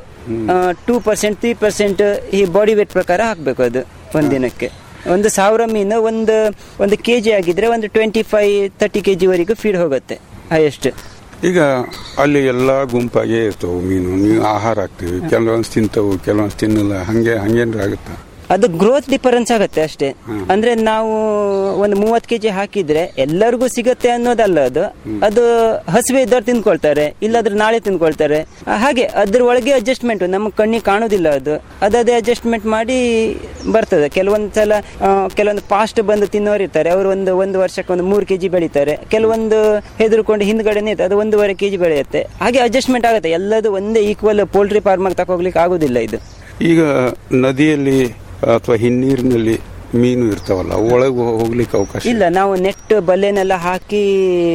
ಟೂ ಪರ್ಸೆಂಟ್ ತ್ರೀ ಪರ್ಸೆಂಟ್ ಈ ಬಾಡಿ ವೇಟ್ ಪ್ರಕಾರ ಹಾಕ್ಬೇಕು ಅದು ಒಂದಿನಕ್ಕೆ ಒಂದು ಸಾವಿರ ಮೀನು ಒಂದು ಒಂದು ಕೆ ಜಿ ಆಗಿದ್ರೆ ಒಂದು ಟ್ವೆಂಟಿ ಫೈವ್ ತರ್ಟಿ ಕೆ ಜಿವರೆಗೂ ಫೀಡ್ ಹೋಗುತ್ತೆ ಹೈಯೆಸ್ಟ್ ಈಗ ಅಲ್ಲಿ ಎಲ್ಲ ಗುಂಪಾಗೇ ಇರ್ತವೆ ಮೀನು ನೀವು ಆಹಾರ ಹಾಕ್ತೀವಿ ಕೆಲವೊಂದು ತಿಂತವು ಕೆಲವೊಂದು ತಿನ್ನಲ್ಲ ಹಂಗೆ ಹಂಗೇನ್ರ ಆಗುತ್ತಾ ಅದು ಗ್ರೋತ್ ಡಿಫರೆನ್ಸ್ ಆಗುತ್ತೆ ಅಷ್ಟೇ ಅಂದ್ರೆ ನಾವು ಒಂದು ಮೂವತ್ತು ಕೆಜಿ ಹಾಕಿದ್ರೆ ಎಲ್ಲರಿಗೂ ಸಿಗುತ್ತೆ ಅನ್ನೋದಲ್ಲ ಅದು ಅದು ಹಸಿವೆ ಇದ್ದವ್ರು ತಿನ್ಕೊಳ್ತಾರೆ ಇಲ್ಲಾದ್ರೆ ನಾಳೆ ತಿನ್ಕೊಳ್ತಾರೆ ಆ, ಹಾಗೆ ಅದ್ರ ಒಳಗೆ ಅಡ್ಜಸ್ಟ್ಮೆಂಟ್ ನಮ್ಮ ಕಣ್ಣಿಗೆ ಕಾಣೋದಿಲ್ಲ ಅದು ಅದೇ ಅಡ್ಜಸ್ಟ್ಮೆಂಟ್ ಮಾಡಿ ಬರ್ತದೆ ಕೆಲವೊಂದು ಸಲ ಆ, ಕೆಲವೊಂದು ಫಾಸ್ಟ್ ಬಂದು ತಿನ್ನೋರು ಇರ್ತಾರೆ ಅವರು ಒಂದು ಒಂದು ವರ್ಷಕ್ಕೆ ಒಂದು ಮೂರು ಕೆಜಿ ಬೆಳೀತಾರೆ ಕೆಲವೊಂದು ಹೆದರ್ಕೊಂಡು ಹಿಂದ್ಗಡೆನೇ ಇರ್ತದೆ, ಅದು ಒಂದೂವರೆ ಕೆಜಿ ಬೆಳೆಯುತ್ತೆ ಹಾಗೆ ಅಡ್ಜಸ್ಟ್ಮೆಂಟ್ ಆಗುತ್ತೆ ಎಲ್ಲದು ಒಂದೇ ಈಕ್ವಲ್ ಪೋಲ್ಟ್ರಿ ಫಾರ್ಮ್ ತಗೋಗ್ಲಿಕ್ಕೆ ಆಗೋದಿಲ್ಲ ಇದು ಈಗ ನದಿಯಲ್ಲಿ ಅಥವಾ ಹಿನ್ನೀರಿನಲ್ಲಿ ಮೀನು ಇರ್ತಾವಲ್ಲ ಒಳಗೆ ಹೋಗ್ಲಿಕ್ಕೆ ಅವಕಾಶ ಇಲ್ಲ ನಾವು ನೆಟ್ ಬಲೆನೆಲ್ಲ ಹಾಕಿ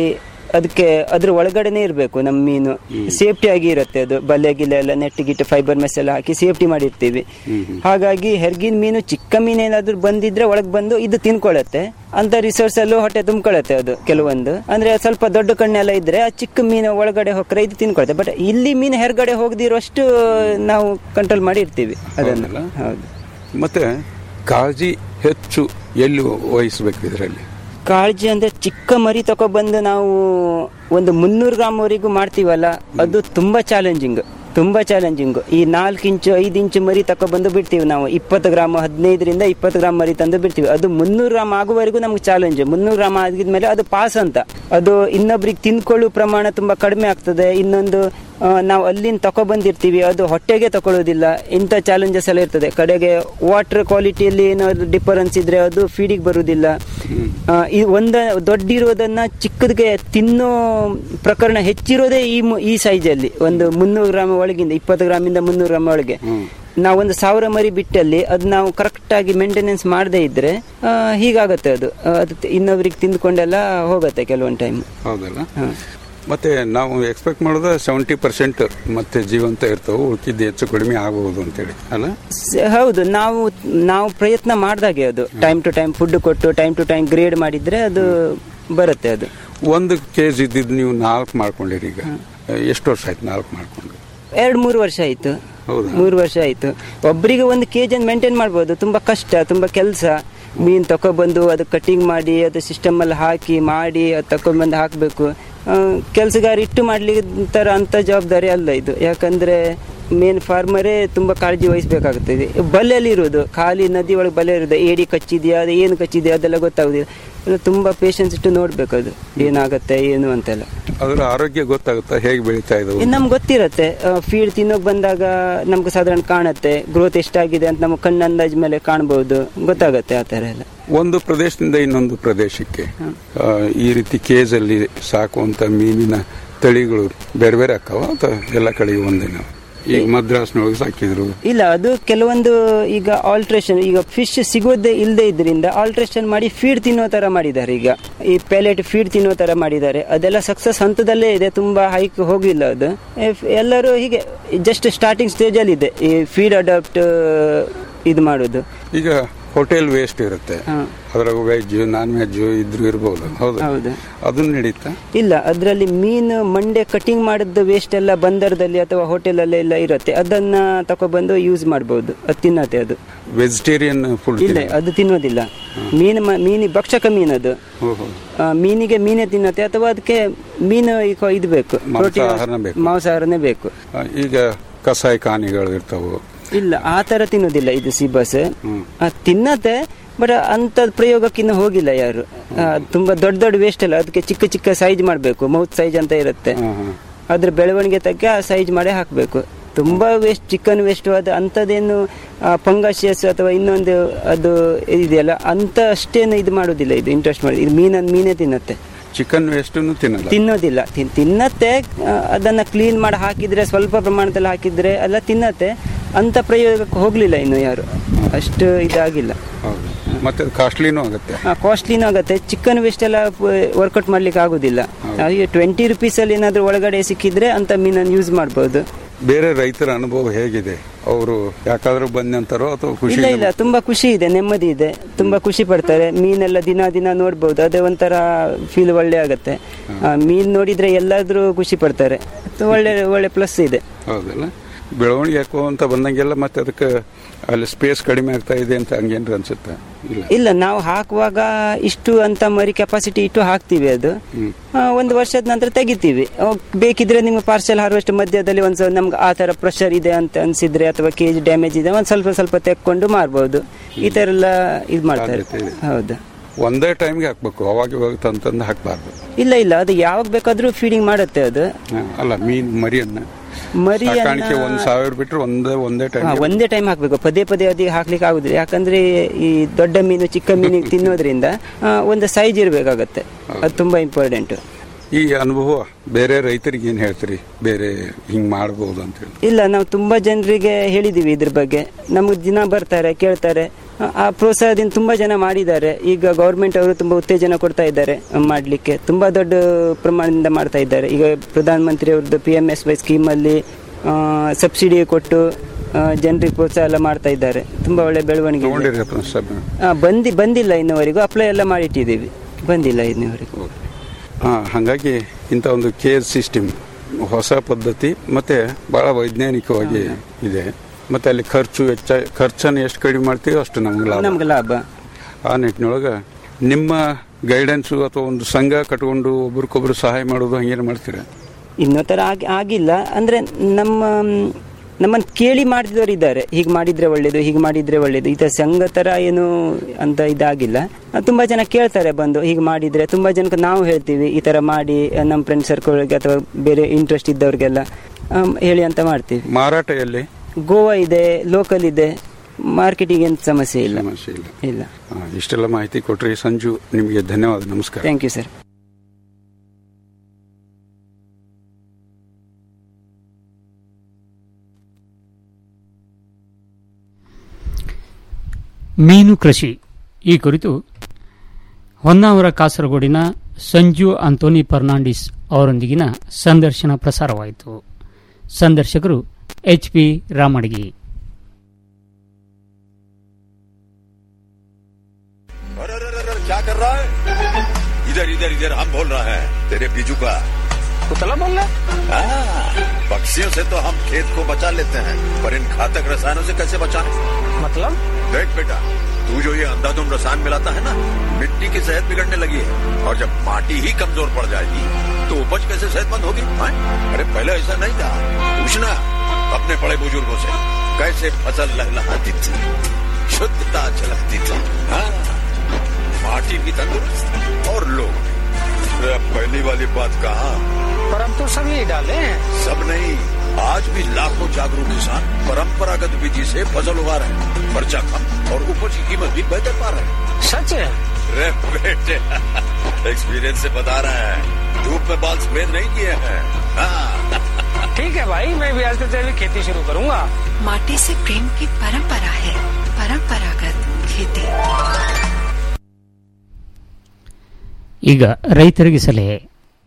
ಅದಕ್ಕೆ ಅದ್ರ ಒಳಗಡೆನೆ ಇರಬೇಕು ನಮ್ಮ ಮೀನು ಸೇಫ್ಟಿ ಆಗಿ ಇರುತ್ತೆ ಅದು ಬಲೆ ಗಿಲೆ ಎಲ್ಲ ನೆಟ್ ಗಿಟ್ಟು ಫೈಬರ್ ಮೆಸ್ ಎಲ್ಲ ಹಾಕಿ ಸೇಫ್ಟಿ ಮಾಡಿರ್ತೀವಿ ಹಾಗಾಗಿ ಹೆರ್ಗಿನ ಮೀನು ಚಿಕ್ಕ ಮೀನು ಏನಾದ್ರು ಬಂದಿದ್ರೆ ಒಳಗೆ ಬಂದು ಇದು ತಿನ್ಕೊಳ್ಳುತ್ತೆ ಅಂತ ರಿಸೋರ್ಸ್ ಅಲ್ಲೂ ಹೊಟ್ಟೆ ತುಂಬ್ಕೊಳ್ಳುತ್ತೆ ಅದು ಕೆಲವೊಂದು ಅಂದ್ರೆ ಸ್ವಲ್ಪ ದೊಡ್ಡ ಕಣ್ಣೆಲ್ಲ ಇದ್ರೆ ಆ ಚಿಕ್ಕ ಮೀನು ಒಳಗಡೆ ಹೋಗ್ರೆ ಇದು ತಿನ್ಕೊಳುತ್ತೆ ಬಟ್ ಇಲ್ಲಿ ಮೀನು ಹೆರ್ಗಡೆ ಹೋಗದಿರೋಷ್ಟು ನಾವು ಕಂಟ್ರೋಲ್ ಮಾಡಿ ಇರ್ತೀವಿ ಅದನ್ನ ಹೌದಲ್ಲ? ಹೌದು ಮತ್ತೆ ಕಾಳಜಿ ಹೆಚ್ಚು ಎಲ್ಲಿ ವಹಿಸ್ಬೇಕು ಇದರಲ್ಲಿ ಕಾಳಜಿ ಅಂದ್ರೆ ಚಿಕ್ಕ ಮರಿ ತಗೊಬಂದು ನಾವು ಒಂದು ಮುನ್ನೂರು ಗ್ರಾಮ್ ವರೆಗೂ ಮಾಡ್ತೀವಲ್ಲ ಅದು ತುಂಬಾ ಚಾಲೆಂಜಿಂಗ್ ತುಂಬಾ ಚಾಲೆಂಜಿಂಗ್ ಈ ನಾಲ್ಕು ಇಂಚು ಐದು ಇಂಚು ಮರಿ ತಗೊಬಂದು ಬಿಡ್ತೀವಿ ನಾವು ಇಪ್ಪತ್ತು ಗ್ರಾಮ್ ಹದಿನೈದರಿಂದ ಇಪ್ಪತ್ತು ಗ್ರಾಮ್ ಮರಿ ತಂದು ಬಿಡ್ತೀವಿ ಅದು ಮುನ್ನೂರು ಗ್ರಾಮ್ ಆಗುವವರೆಗೂ ನಮ್ಗೆ ಚಾಲೆಂಜ್ ಮುನ್ನೂರು ಗ್ರಾಮ್ ಆಗಿದ್ಮೇಲೆ ಅದು ಪಾಸ್ ಅಂತ ಅದು ಇನ್ನೊಬ್ರಿಗೆ ತಿನ್ಕೊಳ್ಳೋ ಪ್ರಮಾಣ ತುಂಬಾ ಕಡಿಮೆ ಆಗ್ತದೆ ಇನ್ನೊಂದು ಆ, ನಾವು ಅಲ್ಲಿಂದ ತಗೊಬಂದಿರ್ತೀವಿ ಅದು ಹೊಟ್ಟೆಗೆ ತಗೊಳ್ಳೋದಿಲ್ಲ ಇಂಥ ಚಾಲೆಂಜಸ್ ಎಲ್ಲ ಇರ್ತದೆ ಕಡೆಗೆ ವಾಟರ್ ಕ್ವಾಲಿಟಿಯಲ್ಲಿ ಏನಾದ್ರು ಡಿಫರೆನ್ಸ್ ಇದ್ರೆ ಅದು ಫೀಡಿಗೆ ಬರುವುದಿಲ್ಲ ಆ, ಈ ಒಂದ ದೊಡ್ಡಿರೋದನ್ನ ಚಿಕ್ಕದಕ್ಕೆ ತಿನ್ನೋ ಪ್ರಕರಣ ಹೆಚ್ಚಿರೋದೇ ಈ ಮು- ಈ ಸೈಜಲ್ಲಿ ಒಂದು ಮುನ್ನೂರು ಗ್ರಾಮ್ ಒಳಗಿಂದ ಇಪ್ಪತ್ತು ಗ್ರಾಮಿಂದ ಮುನ್ನೂರು ಗ್ರಾಮ್ ಒಳಗೆ ನಾವೊಂದು ಸಾವಿರ ಮರಿ ಬಿಟ್ಟಲ್ಲಿ ಅದು ನಾವು ಕರೆಕ್ಟ್ ಆಗಿ ಮೇಂಟೆನೆನ್ಸ್ ಮಾಡದೇ ಇದ್ರೆ ಆ, ಹೀಗಾಗತ್ತೆ ಅದು ಆ, ಅದು ತಿ- ಇನ್ನೊಬ್ರಿಗೆ ತಿಂದ್ಕೊಂಡೆಲ್ಲ ಹೋಗುತ್ತೆ ಕೆಲವೊಂದು ಟೈಮ್ ಹೌದಲ್ಲ ಮತ್ತೆ ನಾವು ಎಕ್ಸ್ಪೆಕ್ಟ್ ಮಾಡೋದು ಸೆವೆಂಟಿ ಪರ್ಸೆಂಟ್ ಮತ್ತೆ ಜೀವಂತ ಇರ್ತವೆ ಉಳ್ಕಿದ್ದು ಹೆಚ್ಚು ಕಡಿಮೆ ಆಗಬಹುದು ಅಂತೇಳಿ ಅಲ್ಲ ಸ- ಹೌದು ನಾವು ನಾವು ಪ್ರಯತ್ನ ಮಾಡ್ದಾಗೆ ಅದು ಟೈಮ್ ಟು ಟೈಮ್ ಫುಡ್ ಕೊಟ್ಟು ಟೈಮ್ ಟು ಟೈಮ್ ಗ್ರೇಡ್ ಮಾಡಿದ್ರೆ ಅದು ಬರುತ್ತೆ ಅದು ಒಂದು ಕೆಜಿ ಇದ್ದಿದ್ದು ನೀವು ನಾಲ್ಕು ಮಾಡ್ಕೊಂಡಿರಿ ಈಗ ಎಷ್ಟು ವರ್ಷ ಆಯ್ತು ನಾಲ್ಕು ಮಾಡ್ಕೊಂಡು ಎರಡು ಮೂರು ವರ್ಷ ಆಯ್ತು ಹೌದಾ? ಮೂರು ವರ್ಷ ಆಯ್ತು ಒಬ್ಬರಿಗೆ ಒಂದು ಕೆ ಜಿ ಮೇಂಟೈನ್ ಮಾಡ್ಬೋದು ತುಂಬಾ ಕಷ್ಟ ತುಂಬಾ ಕೆಲಸ ಮೀನ್ ತಕೊಬಂದು ಅದು ಕಟಿಂಗ್ ಮಾಡಿ ಅದು ಸಿಸ್ಟಮ್ ಅಲ್ಲಿ ಹಾಕಿ ಮಾಡಿ ಅದು ತಕೊಂಡ್ಬಂದು ಹಾಕಬೇಕು ಕೆಲಸಗಾರ ಇಟ್ಟು ಮಾಡ್ಲಿಕ್ಕೆ ಅಂತ ಜವಾಬ್ದಾರಿ ಅಲ್ಲ ಇದು ಯಾಕಂದ್ರೆ ಮೇನ್ ಫಾರ್ಮರೇ ತುಂಬಾ ಕಾಳಜಿ ವಹಿಸ್ಬೇಕಾಗುತ್ತದೆ ಬಲೆಯಲ್ಲಿ ಇರೋದು ಖಾಲಿ ನದಿ ಒಳಗೆ ಬಲೆ ಇರೋದು ಏಡಿ ಕಚ್ಚಿದ್ಯಾ ಅದು ಏನು ಕಚ್ಚಿದ್ಯಾ ಅದೆಲ್ಲ ಗೊತ್ತಾಗುದಿಲ್ಲ ಎಲ್ಲ ತುಂಬಾ ಪೇಷನ್ಸ್ ಇಟ್ಟು ನೋಡ್ಬೇಕು ಅದು ಏನಾಗತ್ತೆ ಏನು ಅಂತೆಲ್ಲ ಅದರ ಆರೋಗ್ಯ ಗೊತ್ತಾಗುತ್ತಾ ಹೇಗೆ ಬೆಳೀತಾ ಇದಾವೆ ಇನ್ನು ನಮ್ಗೆ ಗೊತ್ತಿರತ್ತೆ ಫೀಡ್ ತಿನ್ನೋಕ್ ಬಂದಾಗ ನಮ್ಗೆ ಸಾಧಾರಣ ಕಾಣುತ್ತೆ ಗ್ರೋತ್ ಎಷ್ಟಾಗಿದೆ ಅಂತ ನಮ್ಗೆ ಕಣ್ಣು ಅಂದಾಜ್ ಮೇಲೆ ಕಾಣ್ಬೋದು ಗೊತ್ತಾಗತ್ತೆ ಆ ಥರ ಎಲ್ಲ ಒಂದು ಪ್ರದೇಶದಿಂದ ಇನ್ನೊಂದು ಪ್ರದೇಶಕ್ಕೆ ಆ, ಈ ರೀತಿ ಕೇಜಲ್ಲಿ ಸಾಕುವಂತ ಮೀನಿನ ತಳಿಗಳು ಬೇರೆ ಬೇರೆ ಆಕ್ಕವ ಅಥವಾ ಎಲ್ಲ ಕಡೆಗೆ ಒಂದೇನ ಈಗ ಮದ್ರಾಸ್ನೊಳಗೆ ಸಾಕಿದ್ರು ಇಲ್ಲ ಅದು ಕೆಲವೊಂದು ಈಗ ಆಲ್ಟ್ರೇಷನ್ ಈಗ ಫಿಶ್ ಸಿಗೋದೇ ಇಲ್ಲದೆ ಇದರಿಂದ ಆಲ್ಟ್ರೇಷನ್ ಮಾಡಿ ಫೀಡ್ ತಿನ್ನೋ ತರ ಮಾಡಿದ್ದಾರೆ ಈಗ ಈ ಪ್ಯಾಲೆಟ್ ಫೀಡ್ ತಿನ್ನೋ ತರ ಮಾಡಿದ್ದಾರೆ ಅದೆಲ್ಲ ಸಕ್ಸಸ್ ಹಂತದಲ್ಲೇ ಇದೆ ತುಂಬಾ ಹೈಕ್ ಹೋಗಿಲ್ಲ ಅದು ಎಫ್- ಎಲ್ಲರೂ ಹೀಗೆ ಜಸ್ಟ್ ಸ್ಟಾರ್ಟಿಂಗ್ ಸ್ಟೇಜ್ ಅಲ್ಲಿ ಇದೆ ಈ ಫೀಡ್ ಅಡಾಪ್ಟ್ ಇದು ಮಾಡೋದು ಈಗ ಹೋಟೆಲ್ ವೇಸ್ಟ್ ಇರುತ್ತೆ ಅದ್ರಾಗ ವೆಜ್ ನಾನ್ ವೆಜ್ ಇದ್ರು ಇರ್ಬೋದು ಹೌದು ಹೌದು. ಅದನ್ನ ನಡೀತಾ ಇಲ್ಲ ಅದರಲ್ಲಿ ಮೀನು ಮಂಡೆ ಕಟಿಂಗ್ ಮಾಡಿದ ವೇಸ್ಟ್ ಎಲ್ಲ ಬಂದರದಲ್ಲಿ ಅಥವಾ ಹೋಟೆಲ್ ಅಲ್ಲೇ ಎಲ್ಲ ಇರುತ್ತೆ ಅದನ್ನ ತಕೊಬಂದು ಯೂಸ್ ಮಾಡಬಹುದು ಅದು ತಿನ್ನತ್ತೆ ಅದು ವೆಜಿಟೇರಿಯನ್ ಫುಡ್ ಇಲ್ಲ ಅದು ತಿನ್ನೋದಿಲ್ಲ ಮೀನು ಮ- ಮೀನಿ ಭಕ್ಷಕ ಮೀನದು ಆ, ಮೀನಿಗೆ ಮೀನೇ ತಿನ್ನತ್ತೆ ಅಥವಾ ಅದಕ್ಕೆ ಮೀನು ಈಗ ಇದು ಬೇಕು ಮಾಂಸಾಹಾರನೇ ಬೇಕು. ಮಾಂಸಾಹಾರನೇ ಬೇಕು ಈಗ ಕಸಾಯಿ ಕಾನಿಗಳು ಇರ್ತಾವು ಇಲ್ಲ ಆ ತರ ತಿನ್ನೋದಿಲ್ಲ ಇದು ಸಿಬಸ್ ತಿನ್ನತ್ತೆ ಬಟ್ ಅಂತ ಪ್ರಯೋಗಕ್ಕಿನ್ನು ಹೋಗಿಲ್ಲ ಯಾರು ಆ, ತುಂಬಾ ದೊಡ್ಡ ದೊಡ್ಡ ವೇಸ್ಟ್ ಅಲ್ಲ ಅದಕ್ಕೆ ಚಿಕ್ಕ ಚಿಕ್ಕ ಸೈಜ್ ಮಾಡಬೇಕು ಮೌತ್ ಸೈಜ್ ಅಂತ ಇರುತ್ತೆ ಅದ್ರ ಬೆಳವಣಿಗೆ ತಕ್ಕ ಸೈಜ್ ಮಾಡಿ ಹಾಕಬೇಕು ತುಂಬಾ ವೇಸ್ಟ್ ಚಿಕನ್ ವೇಸ್ಟ್ ಅದು ಅಂಥದ್ದೇನು ಫಂಗಸಿಯಸ್ ಅಥವಾ ಇನ್ನೊಂದು ಅದು ಇದೆಯಲ್ಲ ಅಂತ ಅಷ್ಟೇನು ಇದು ಮಾಡೋದಿಲ್ಲ ಇದು ಇಂಟ್ರೆಸ್ಟ್ ಮಾಡಿ ಇದು ಮೀನನ್ನು ಮೀನೇ ತಿನ್ನತ್ತೆ ಚಿಕನ್ ವೇಸ್ಟ್ ತಿನ್ನಲ್ಲ ತಿನ್ನೋದಿಲ್ಲ ತಿನ್- ತಿನ್ನತ್ತೆ ಆ, ಅದನ್ನ ಕ್ಲೀನ್ ಮಾಡಿ ಹಾಕಿದ್ರೆ ಸ್ವಲ್ಪ ಪ್ರಮಾಣದಲ್ಲಿ ಹಾಕಿದ್ರೆ ಎಲ್ಲ ತಿನ್ನತ್ತೆ ಅಂತ ಪ್ರಯೋಗಕ್ಕೆ ಹೋಗ್ಲಿಲ್ಲ ಇನ್ನು ಯಾರು ಅಷ್ಟು ಇದಾಗಿಲ್ಲ ಹೌದು ಮತ್ತೆ ಕಾಸ್ಟ್ಲಿನೂ ಆಗುತ್ತೆ ಕಾಸ್ಟ್ಲಿನೂ ಆಗುತ್ತೆ ಚಿಕನ್ ವೇಸ್ಟ್ ಎಲ್ಲ ವರ್ಕೌಟ್ ಮಾಡ್ಲಿಕ್ಕೆ ಆಗುದಿಲ್ಲ ಟ್ವೆಂಟಿ ರುಪೀಸ್ ಅಲ್ಲಿ ಏನಾದ್ರೂ ಒಳಗಡೆ ಸಿಕ್ಕಿದ್ರೆ ಅಂತ ಮೀನನ್ನು ಯೂಸ್ ಮಾಡ್ಬೋದು ಬೇರೆ ರೈತರ ಅನುಭವ ಹೇಗಿದೆ ಅವರು ಯಾಕಾದ್ರೂ ಬಂದಂತಾರೋ ಅಥವಾ ಖುಷಿ ಇಲ್ಲ ಇಲ್ಲ ತುಂಬಾ ಖುಷಿ ಇದೆ ನೆಮ್ಮದಿ ಇದೆ ತುಂಬಾ ಖುಷಿ ಪಡ್ತಾರೆ ಮೀನೆಲ್ಲ ದಿನ ದಿನ ನೋಡ್ಬೋದು ಅದೇ ಒಂಥರ ಫೀಲ್ ಒಳ್ಳೆ ಆಗತ್ತೆ ಆ, ಮೀನ್ ನೋಡಿದ್ರೆ ಎಲ್ಲಾದ್ರೂ ಖುಷಿ ಪಡ್ತಾರೆ ಅದು ಒಳ್ಳೆ ಒಳ್ಳೆ ಪ್ಲಸ್ ಇದೆ ಹೌದಲ್ಲ ಬೆಳವಣಿಗೆ ಯಾಕೋ ಅಂತ ಬಂದಂಗೆಲ್ಲ ಮತ್ತೆ ಅದಕ್ಕೆ ಅಲ್ಲಿ ಸ್ಪೇಸ್ ಕಡಿಮೆ ಆಗ್ತಾ ಇದೆ ಅಂತ ಹಂಗೇನ್ರ ಅನ್ಸುತ್ತೆ ಇಲ್ಲ ಇಲ್ಲ ನಾವು ಹಾಕುವಾಗ ಇಷ್ಟು ಅಂತ ಮರಿ ಕೆಪಾಸಿಟಿ ಇಟ್ಟು ಹಾಕ್ತಿವಿ ಅದು ಆ, ಒಂದು ವರ್ಷದ ನಂತರ ತೆಗಿತೀವಿ ಅವಾಗ ಬೇಕಿದ್ರೆ ನಿಮ್ಗೆ ಪಾರ್ಸೆಲ್ ಹಾರ್ವೆಸ್ಟ್ ಮಧ್ಯದಲ್ಲಿ ಒಂದು ಸ್ವಲ್ಪ ನಮ್ಗೆ ಆ ತರ ಪ್ರೆಷರ್ ಇದೆ ಅಂತ ಅನ್ಸಿದ್ರೆ ಅಥವಾ ಕೇಜ್ ಡ್ಯಾಮೇಜ್ ಇದೆ ಒಂದು ಸ್ವಲ್ಪ ಸ್ವಲ್ಪ ತೆಕ್ಕೊಂಡು ಮಾರ್ಬೋದು ಈ ತರ ಎಲ್ಲ ಇದು ಮಾಡ್ತಾರೆ ಸಾಧ್ಯತೆ ಇದೆ. ಹೌದು ಒಂದೇ ಟೈಮ್ಗೆ ಹಾಕ್ಬೇಕು ಅವಾಗ ಇವಾಗ ತಂತಂದು ಹಾಕ್ಬಾರ್ದು ಇಲ್ಲ ಇಲ್ಲ ಅದು ಯಾವಾಗ ಬೇಕಾದ್ರೂ ಫೀಡಿಂಗ್ ಮಾಡುತ್ತೆ ಅದು ಹ, ಅಲ್ಲ ಮೀನ್ ಮರಿಯನ್ನ ಮರಿಯನ್ನ- ಸಾಕಾಣಿಕೆ ಒಂದ್ ಸಾವಿರ ಬಿಟ್ರೆ ಒಂದೇ ಒಂದೇ ಟೈಮ್ ಹಾ, ಒಂದೇ ಟೈಮ್ ಹಾಕ್ಬೇಕು ಪದೇ ಪದೇ ಅದೇ ಹಾಕ್ಲಿಕ್ಕೆ ಆಗುದಿಲ್ಲ ಯಾಕಂದ್ರೆ ಈ ದೊಡ್ಡ ಮೀನು ಚಿಕ್ಕ ಮೀನಿಗೆ ತಿನ್ನೋದ್ರಿಂದ ಆ, ಒಂದು ಸೈಜ್ ಇರಬೇಕಾಗತ್ತೆ ಅದು ತುಂಬಾ ಇಂಪಾರ್ಟೆಂಟ್ ಈ ಅನುಭವ ಬೇರೆ ರೈತರಿಗೆ ಏನ್ ಹೇಳ್ತೀರಿ ಬೇರೆ ಹಿಂಗ್ ಮಾಡ್ಬೋದು ಅಂತ ಹೇಳಿ ಇಲ್ಲ ನಾವು ತುಂಬಾ ಜನರಿಗೆ ಹೇಳಿದೀವಿ ಇದ್ರ ಬಗ್ಗೆ ನಮ್ಗೆ ದಿನ ಬರ್ತಾರೆ ಕೇಳ್ತಾರೆ ಆ- ಆ ಪ್ರೋತ್ಸಾಹದಿಂದ ತುಂಬಾ ಜನ ಮಾಡಿದ್ದಾರೆ ಈಗ ಗೌರ್ಮೆಂಟ್ ಅವರು ತುಂಬಾ ಉತ್ತೇಜನ ಕೊಡ್ತಾ ಇದ್ದಾರೆ ಮಾಡಲಿಕ್ಕೆ ತುಂಬಾ ದೊಡ್ಡ ಪ್ರಮಾಣದಿಂದ ಮಾಡ್ತಾ ಇದ್ದಾರೆ ಈಗ ಪ್ರಧಾನ ಮಂತ್ರಿ ಅವ್ರದ್ದು ಪಿ ಎಂ ಎಸ್ ವೈ ಸ್ಕೀಮಲ್ಲಿ ಸಬ್ಸಿಡಿ ಕೊಟ್ಟು ಜನರಿಗೆ ಪ್ರೋತ್ಸಾಹ ಎಲ್ಲ ಮಾಡ್ತಾ ಇದ್ದಾರೆ ತುಂಬಾ ಒಳ್ಳೆ ಬೆಳವಣಿಗೆ ಇದೆ. ತಗೊಂಡಿರಿ ಸರ್ ಆ, ಬಂದಿ ಬಂದಿಲ್ಲ ಇನ್ನುವರೆಗೂ ಅಪ್ಲೈ ಎಲ್ಲ ಮಾಡಿಟ್ಟಿದ್ದೀವಿ ಬಂದಿಲ್ಲ ಇನ್ನುವರೆಗೂ ಹಾ ಹಾಗಾಗಿ ಇಂಥ ಒಂದು ಕೇರ್ ಸಿಸ್ಟಮ್ ಹೊಸ ಪದ್ಧತಿ ಮತ್ತೆ ಬಹಳ ವೈಜ್ಞಾನಿಕವಾಗಿ ಇದೆ ಮತ್ತೆ ಅಲ್ಲಿ ಖರ್ಚು ವೆಚ್ಚ ಖರ್ಚನ್ನು ಎಷ್ಟು ಕಡಿಮೆ ಮಾಡ್ತೀವಿ ಅಷ್ಟು ನಮ್ಗೆ ಲಾಭ ನಮ್ಗೆ ಲಾಭ ಆ ನಿಟ್ಟಿನೊಳಗೆ ನಿಮ್ಮ ಗೈಡೆನ್ಸು ಅಥವಾ ಒಂದು ಸಂಘ ಕಟ್ಕೊಂಡು ಒಬ್ರಿಗೊಬ್ರು ಸಹಾಯ ಮಾಡೋದು ಹಂಗೇನು ಮಾಡ್ತೀರಾ ಇನ್ನೂ ತರ ಆಗಿ ಆಗಿಲ್ಲ ಅಂದ್ರೆ ನಮ್ಮ ಮ್, ನಮ್ಮನ್ನು ಕೇಳಿ ಮಾಡಿದವರು ಇದ್ದಾರೆ ಹೀಗೆ ಮಾಡಿದ್ರೆ ಒಳ್ಳೇದು ಹೀಗೆ ಮಾಡಿದ್ರೆ ಒಳ್ಳೇದು ಈ ತರ ಸಂಘ ತರ ಏನು ಅಂತ ಇದಾಗಿಲ್ಲ ಆ, ತುಂಬಾ ಜನ ಕೇಳ್ತಾರೆ ಬಂದು ಹೀಗೆ ಮಾಡಿದ್ರೆ ತುಂಬಾ ಜನಕ್ಕೆ ನಾವು ಹೇಳ್ತೀವಿ ಈ ತರ ಮಾಡಿ ಆ, ನಮ್ಮ ಫ್ರೆಂಡ್ ಸರ್ಕಲ್ಗೆ ಅಥವಾ ಬೇರೆ ಇಂಟ್ರೆಸ್ಟ್ ಇದ್ದವ್ರಿಗೆಲ್ಲ ಆಮ್, ಹೇಳಿ ಅಂತ ಮಾಡ್ತೀವಿ ಮಾರಾಟ ಎಲ್ಲಿ ಗೋವಾ ಇದೆ ಲೋಕಲ್ ಇದೆ ಮಾರ್ಕೆಟಿಗೆ ಏನು ಸಮಸ್ಯೆ ಇಲ್ಲ ಸಮಸ್ಯೆ ಇಲ್ಲ ಇಲ್ಲ ಹಾ, ಇಷ್ಟೆಲ್ಲ ಮಾಹಿತಿ ಕೊಟ್ರಿ ಸಂಜು ನಿಮಗೆ ಧನ್ಯವಾದ ನಮಸ್ಕಾರ ಥ್ಯಾಂಕ್ ಯು ಸರ್ ಮೀನು ಕೃಷಿ ಈ ಕುರಿತು ಹೊನ್ನಾವರ ಕಾಸರಗೋಡಿನ ಸಂಜು ಆಂಟೋನಿ ಫರ್ನಾಂಡಿಸ್ ಅವರೊಂದಿಗಿನ ಸಂದರ್ಶನ ಪ್ರಸಾರವಾಯಿತು ಸಂದರ್ಶಕರು ಎಚ್ ಪಿ ರಾಮಣಗಿ अरे अरे अरे अरे, क्या कर रहा है इधर इधर इधर हम बोल रहे हैं तेरे बीजू का कुतला बोल रहा हाँ, पक्षियों से तो हम खेत को बचा लेते हैं पर इन घातक रसायनों से कैसे बचाएं? मतलब देख बेटा तू जो ये अंधाधुंध रसायन मिलाता है ना मिट्टी की सेहत बिगड़ने लगी है और जब माटी ही कमजोर पड़ जाएगी तो उपज कैसे सेहतमंद होगी हाँ? अरे पहले ऐसा नहीं था पूछना अपने बड़े बुजुर्गों से कैसे फसल लहलहाती थी शुद्धता झलकती थी हाँ माटी भी तंदुरुस्त और लोग भी। अरे अब पहली वाली बात कहा पर हम तो सब यही डाले हैं सब नहीं आज भी लाखों जागरूक किसान परंपरागत विधि से फसल उगा रहे हैं खर्चा कम और उपज की कीमत भी बेहतर पा रहे हैं सच है रे बेटे एक्सपीरियंस से बता रहे हैं धूप में बाल सफेद नहीं किए हैं हाँ ठीक है भाई मैं भी आज से जैविक खेती शुरू करूंगा माटी से प्रेम की परंपरा है परंपरागत खेती ಈಗ ರೈತರಿಗೆ ಸಲಹೆ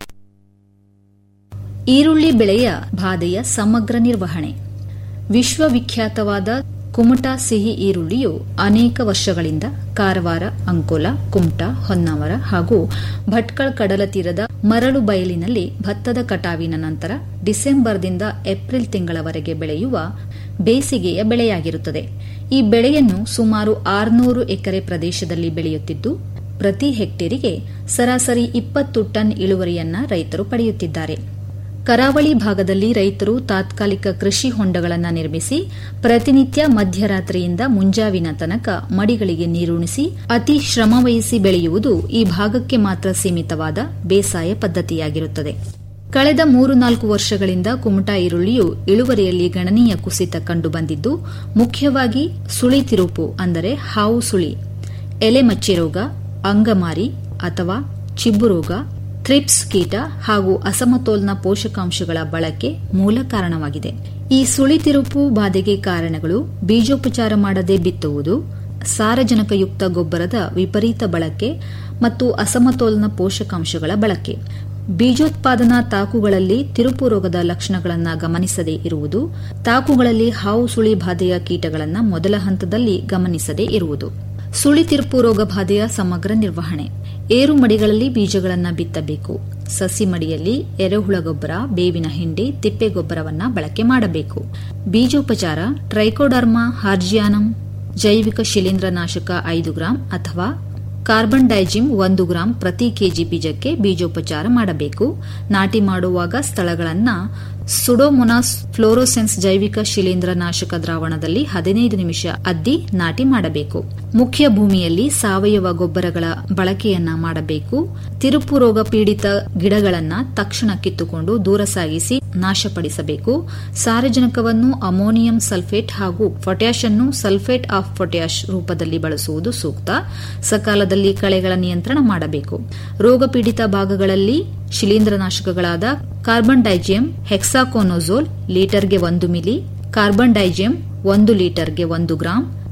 ಈರುಳ್ಳಿ ಬೆಳೆಯ ಬಾಧೆಯ ಸಮಗ್ರ ನಿರ್ವಹಣೆ ವಿಶ್ವವಿಖ್ಯಾತವಾದ ಕುಮಟಾ ಸಿಹಿ ಈರುಳ್ಳಿಯು ಅನೇಕ ವರ್ಷಗಳಿಂದ ಕಾರವಾರ ಅಂಕೋಲ ಕುಮಟಾ ಹೊನ್ನಾವರ ಹಾಗೂ ಭಟ್ಕಳ ಕಡಲ ತೀರದ ಮರಳು ಬಯಲಿನಲ್ಲಿ ಭತ್ತದ ಕಟಾವಿನ ನಂತರ ಡಿಸೆಂಬರ್ದಿಂದ ಏಪ್ರಿಲ್ ತಿಂಗಳವರೆಗೆ ಬೆಳೆಯುವ ಬೇಸಿಗೆಯ ಬೆಳೆಯಾಗಿರುತ್ತದೆ ಈ ಬೆಳೆಯನ್ನು ಸುಮಾರು ಆರುನೂರು ಎಕರೆ ಪ್ರದೇಶದಲ್ಲಿ ಬೆಳೆಯುತ್ತಿದ್ದು ಪ್ರತಿ ಹೆಕ್ಟೇರಿಗೆ ಸರಾಸರಿ ಇಪ್ಪತ್ತು ಟನ್ ಇಳುವರಿಯನ್ನ ರೈತರು ಪಡೆಯುತ್ತಿದ್ದಾರೆ ಕರಾವಳಿ ಭಾಗದಲ್ಲಿ ರೈತರು ತಾತ್ಕಾಲಿಕ ಕೃಷಿ ಹೊಂಡಗಳನ್ನು ನಿರ್ಮಿಸಿ ಪ್ರತಿನಿತ್ಯ ಮಧ್ಯರಾತ್ರಿಯಿಂದ ಮುಂಜಾವಿನ ತನಕ ಮಡಿಗಳಿಗೆ ನೀರುಣಿಸಿ ಅತಿ ಶ್ರಮವಹಿಸಿ ಬೆಳೆಯುವುದು ಈ ಭಾಗಕ್ಕೆ ಮಾತ್ರ ಸೀಮಿತವಾದ ಬೇಸಾಯ ಪದ್ಧತಿಯಾಗಿರುತ್ತದೆ ಕಳೆದ ಮೂರು ನಾಲ್ಕು ವರ್ಷಗಳಿಂದ ಕುಮಟಾ ಈರುಳ್ಳಿಯು ಇಳುವರಿಯಲ್ಲಿ ಗಣನೀಯ ಕುಸಿತ ಕಂಡುಬಂದಿದ್ದು ಮುಖ್ಯವಾಗಿ ಸುಳಿ ತಿರುಪು ಅಂದರೆ ಹಾವು ಸುಳಿ ಎಲೆ ಮಚ್ಚೆ ರೋಗ ಅಂಗಮಾರಿ ಅಥವಾ ಚಿಬ್ಬು ರೋಗ ಥ್ರಿಪ್ಸ್ ಕೀಟ ಹಾಗೂ ಅಸಮತೋಲನ ಪೋಷಕಾಂಶಗಳ ಬಳಕೆ ಮೂಲ ಕಾರಣವಾಗಿದೆ ಈ ಸುಳಿತಿರುಪು ಬಾಧೆಗೆ ಕಾರಣಗಳು ಬೀಜೋಪಚಾರ ಮಾಡದೆ ಬಿತ್ತುವುದು ಸಾರಜನಕಯುಕ್ತ ಗೊಬ್ಬರದ ವಿಪರೀತ ಬಳಕೆ ಮತ್ತು ಅಸಮತೋಲನ ಪೋಷಕಾಂಶಗಳ ಬಳಕೆ ಬೀಜೋತ್ಪಾದನಾ ತಾಕುಗಳಲ್ಲಿ ತಿರುಪು ರೋಗದ ಲಕ್ಷಣಗಳನ್ನು ಗಮನಿಸದೇ ಇರುವುದು ತಾಕುಗಳಲ್ಲಿ ಹಾವು ಸುಳಿ ಬಾಧೆಯ ಕೀಟಗಳನ್ನು ಮೊದಲ ಹಂತದಲ್ಲಿ ಗಮನಿಸದೇ ಇರುವುದು ಸುಳಿ ತಿರುಪು ರೋಗ ಬಾಧೆಯ ಸಮಗ್ರ ನಿರ್ವಹಣೆ ಏರು ಮಡಿಗಳಲ್ಲಿ ಬೀಜಗಳನ್ನು ಬಿತ್ತಬೇಕು ಸಸಿ ಮಡಿಯಲ್ಲಿ ಎರೆಹುಳ ಗೊಬ್ಬರ ಬೇವಿನ ಹಿಂಡಿ ತಿಪ್ಪೆ ಗೊಬ್ಬರವನ್ನ ಬಳಕೆ ಮಾಡಬೇಕು ಬೀಜೋಪಚಾರ ಟ್ರೈಕೋಡರ್ಮಾ ಹಾರ್ಜಿಯಾನಂ ಜೈವಿಕ ಶಿಲೀಂಧ್ರನಾಶಕ ಐದು ಗ್ರಾಂ ಅಥವಾ ಕಾರ್ಬನ್ ಡೈಜಿಮ್ ಒಂದು ಗ್ರಾಂ ಪ್ರತಿ ಕೆಜಿ ಬೀಜಕ್ಕೆ ಬೀಜೋಪಚಾರ ಮಾಡಬೇಕು ನಾಟಿ ಮಾಡುವಾಗ ಸ್ಥಳಗಳನ್ನು ಸುಡೋಮೊನಾಸ್ ಫ್ಲೋರೋಸೆನ್ಸ್ ಜೈವಿಕ ಶಿಲೀಂಧ್ರನಾಶಕ ದ್ರಾವಣದಲ್ಲಿ ಹದಿನೈದು ನಿಮಿಷ ಅದ್ದಿ ನಾಟಿ ಮಾಡಬೇಕು ಮುಖ್ಯ ಭೂಮಿಯಲ್ಲಿ ಸಾವಯವ ಗೊಬ್ಬರಗಳ ಬಳಕೆಯನ್ನ ಮಾಡಬೇಕು ತಿರುಪು ರೋಗ ಪೀಡಿತ ಗಿಡಗಳನ್ನ ತಕ್ಷಣ ಕಿತ್ತುಕೊಂಡು ದೂರ ಸಾಗಿಸಿ ನಾಶಪಡಿಸಬೇಕು ಸಾರಜನಕವನ್ನು ಅಮೋನಿಯಂ ಸಲ್ಫೇಟ್ ಹಾಗೂ ಪೊಟ್ಯಾಷ್ ಅನ್ನು ಸಲ್ಫೇಟ್ ಆಫ್ ಪೊಟ್ಯಾಷ್ ರೂಪದಲ್ಲಿ ಬಳಸುವುದು ಸೂಕ್ತ ಸಕಾಲದಲ್ಲಿ ಕಳೆಗಳ ನಿಯಂತ್ರಣ ಮಾಡಬೇಕು ರೋಗ ಪೀಡಿತ ಭಾಗಗಳಲ್ಲಿ ಶಿಲೀಂಧ್ರನಾಶಕಗಳಾದ ಕಾರ್ಬನ್ ಡೈಜಿಯಂ ಹೆಕ್ಸಾಕೋನೋಜೋಲ್ ಲೀಟರ್ಗೆ ಒಂದು ಮಿಲಿ ಕಾರ್ಬನ್ ಡೈಜಿಯಂ ಒಂದು ಲೀಟರ್ಗೆ ಒಂದು ಗ್ರಾಂ